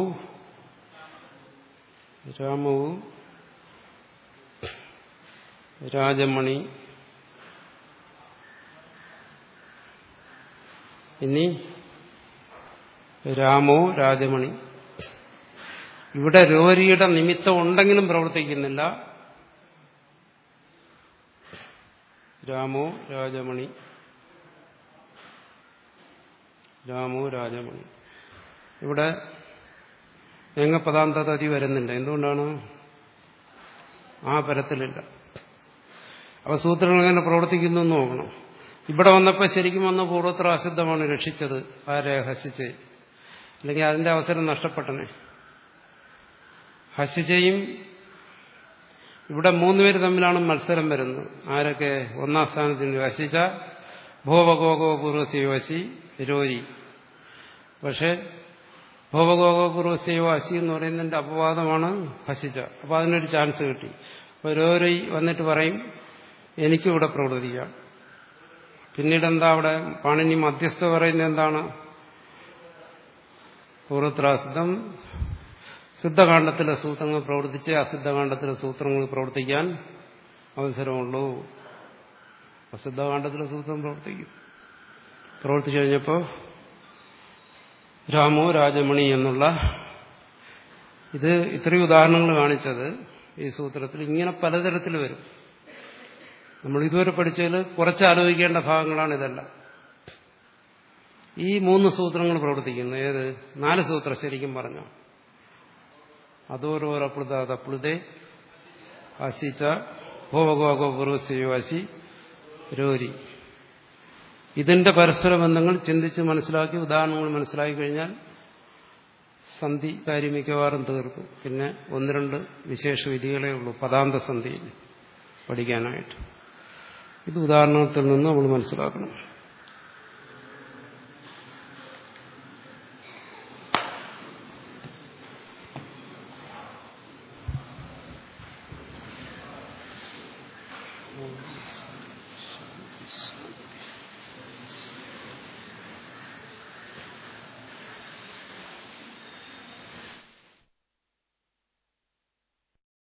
രാമവു രാജമണി ഇനി രാമോ രാജമണി ഇവിടെ രോരിയുടെ നിമിത്തം ഉണ്ടെങ്കിലും പ്രവർത്തിക്കുന്നില്ല രാമോ രാജമണി രാമോ രാജമണി ഇവിടെ എങ്ങപ്പദാന്തതി വരുന്നില്ല എന്തുകൊണ്ടാണ് ആ പരത്തിലില്ല അവ സൂത്രങ്ങൾ എങ്ങനെ പ്രവർത്തിക്കുന്നു എന്ന് നോക്കണം ഇവിടെ വന്നപ്പോൾ ശരിക്കും വന്ന പൂർവ്വത്ര അശുദ്ധമാണ് രക്ഷിച്ചത് ആരെ ഹസിച്ച് അല്ലെങ്കിൽ അതിന്റെ അവസരം നഷ്ടപ്പെട്ടനെ ഹസിച്ചയും ഇവിടെ മൂന്നുപേര് തമ്മിലാണ് മത്സരം വരുന്നത് ആരൊക്കെ ഒന്നാം സ്ഥാനത്തിന് ഹസിച്ച ഭോവഗോഗോ പൂർവസയോ അശി രോരി പക്ഷെ ഭോവഗോഗോ പൂർവസയോ അശി എന്ന് പറയുന്നതിന്റെ അപവാദമാണ് ഹസിച്ച അപ്പോൾ അതിനൊരു ചാൻസ് കിട്ടി അപ്പോൾ രോരി വന്നിട്ട് പറയും എനിക്കിവിടെ പ്രവർത്തിക്കാം പിന്നീട് എന്താ അവിടെ പാണിനി മധ്യസ്ഥ പറയുന്നത് എന്താണ് പൂർവത്രാസിദ്ധം സിദ്ധകാണ്ഡത്തിലെ സൂത്രങ്ങൾ പ്രവർത്തിച്ച് അസിദ്ധകാണ്ഡത്തിലെ സൂത്രങ്ങൾ പ്രവർത്തിക്കാൻ അവസരമുള്ളൂ അസിദ്ധകാണ്ഡത്തിലെ സൂത്രം പ്രവർത്തിക്കും പ്രവർത്തിച്ചു കഴിഞ്ഞപ്പോൾ രാമോ രാജമണി എന്നുള്ള ഇത് ഇത്രയും ഉദാഹരണങ്ങൾ കാണിച്ചത് ഈ സൂത്രത്തിൽ ഇങ്ങനെ പലതരത്തിൽ വരും നമ്മൾ ഇതുവരെ പഠിച്ചതിൽ കുറച്ച് ആലോചിക്കേണ്ട ഭാഗങ്ങളാണ് ഇതെല്ലാം ഈ മൂന്ന് സൂത്രങ്ങൾ പ്രവർത്തിക്കുന്നു ഏത് നാല് സൂത്രം ശരിക്കും പറഞ്ഞു അതോരോരപ്ലുതപ്ലുതേ ആശിച്ച ഭോഗോഗോ പൂർവശിവാശി രോരി ഇതിന്റെ പരസ്പര ബന്ധങ്ങൾ ചിന്തിച്ച് മനസ്സിലാക്കി ഉദാഹരണങ്ങൾ മനസ്സിലാക്കി കഴിഞ്ഞാൽ സന്ധി കാര്യം മിക്കവാറും തീർക്കും പിന്നെ ഒന്ന് രണ്ട് വിശേഷ വിധികളേ ഉള്ളൂ പദാന്ത സന്ധിയിൽ പഠിക്കാനായിട്ട് ഇത് ഉദാഹരണത്തിൽ നിന്ന് നമ്മൾ മനസ്സിലാക്കണം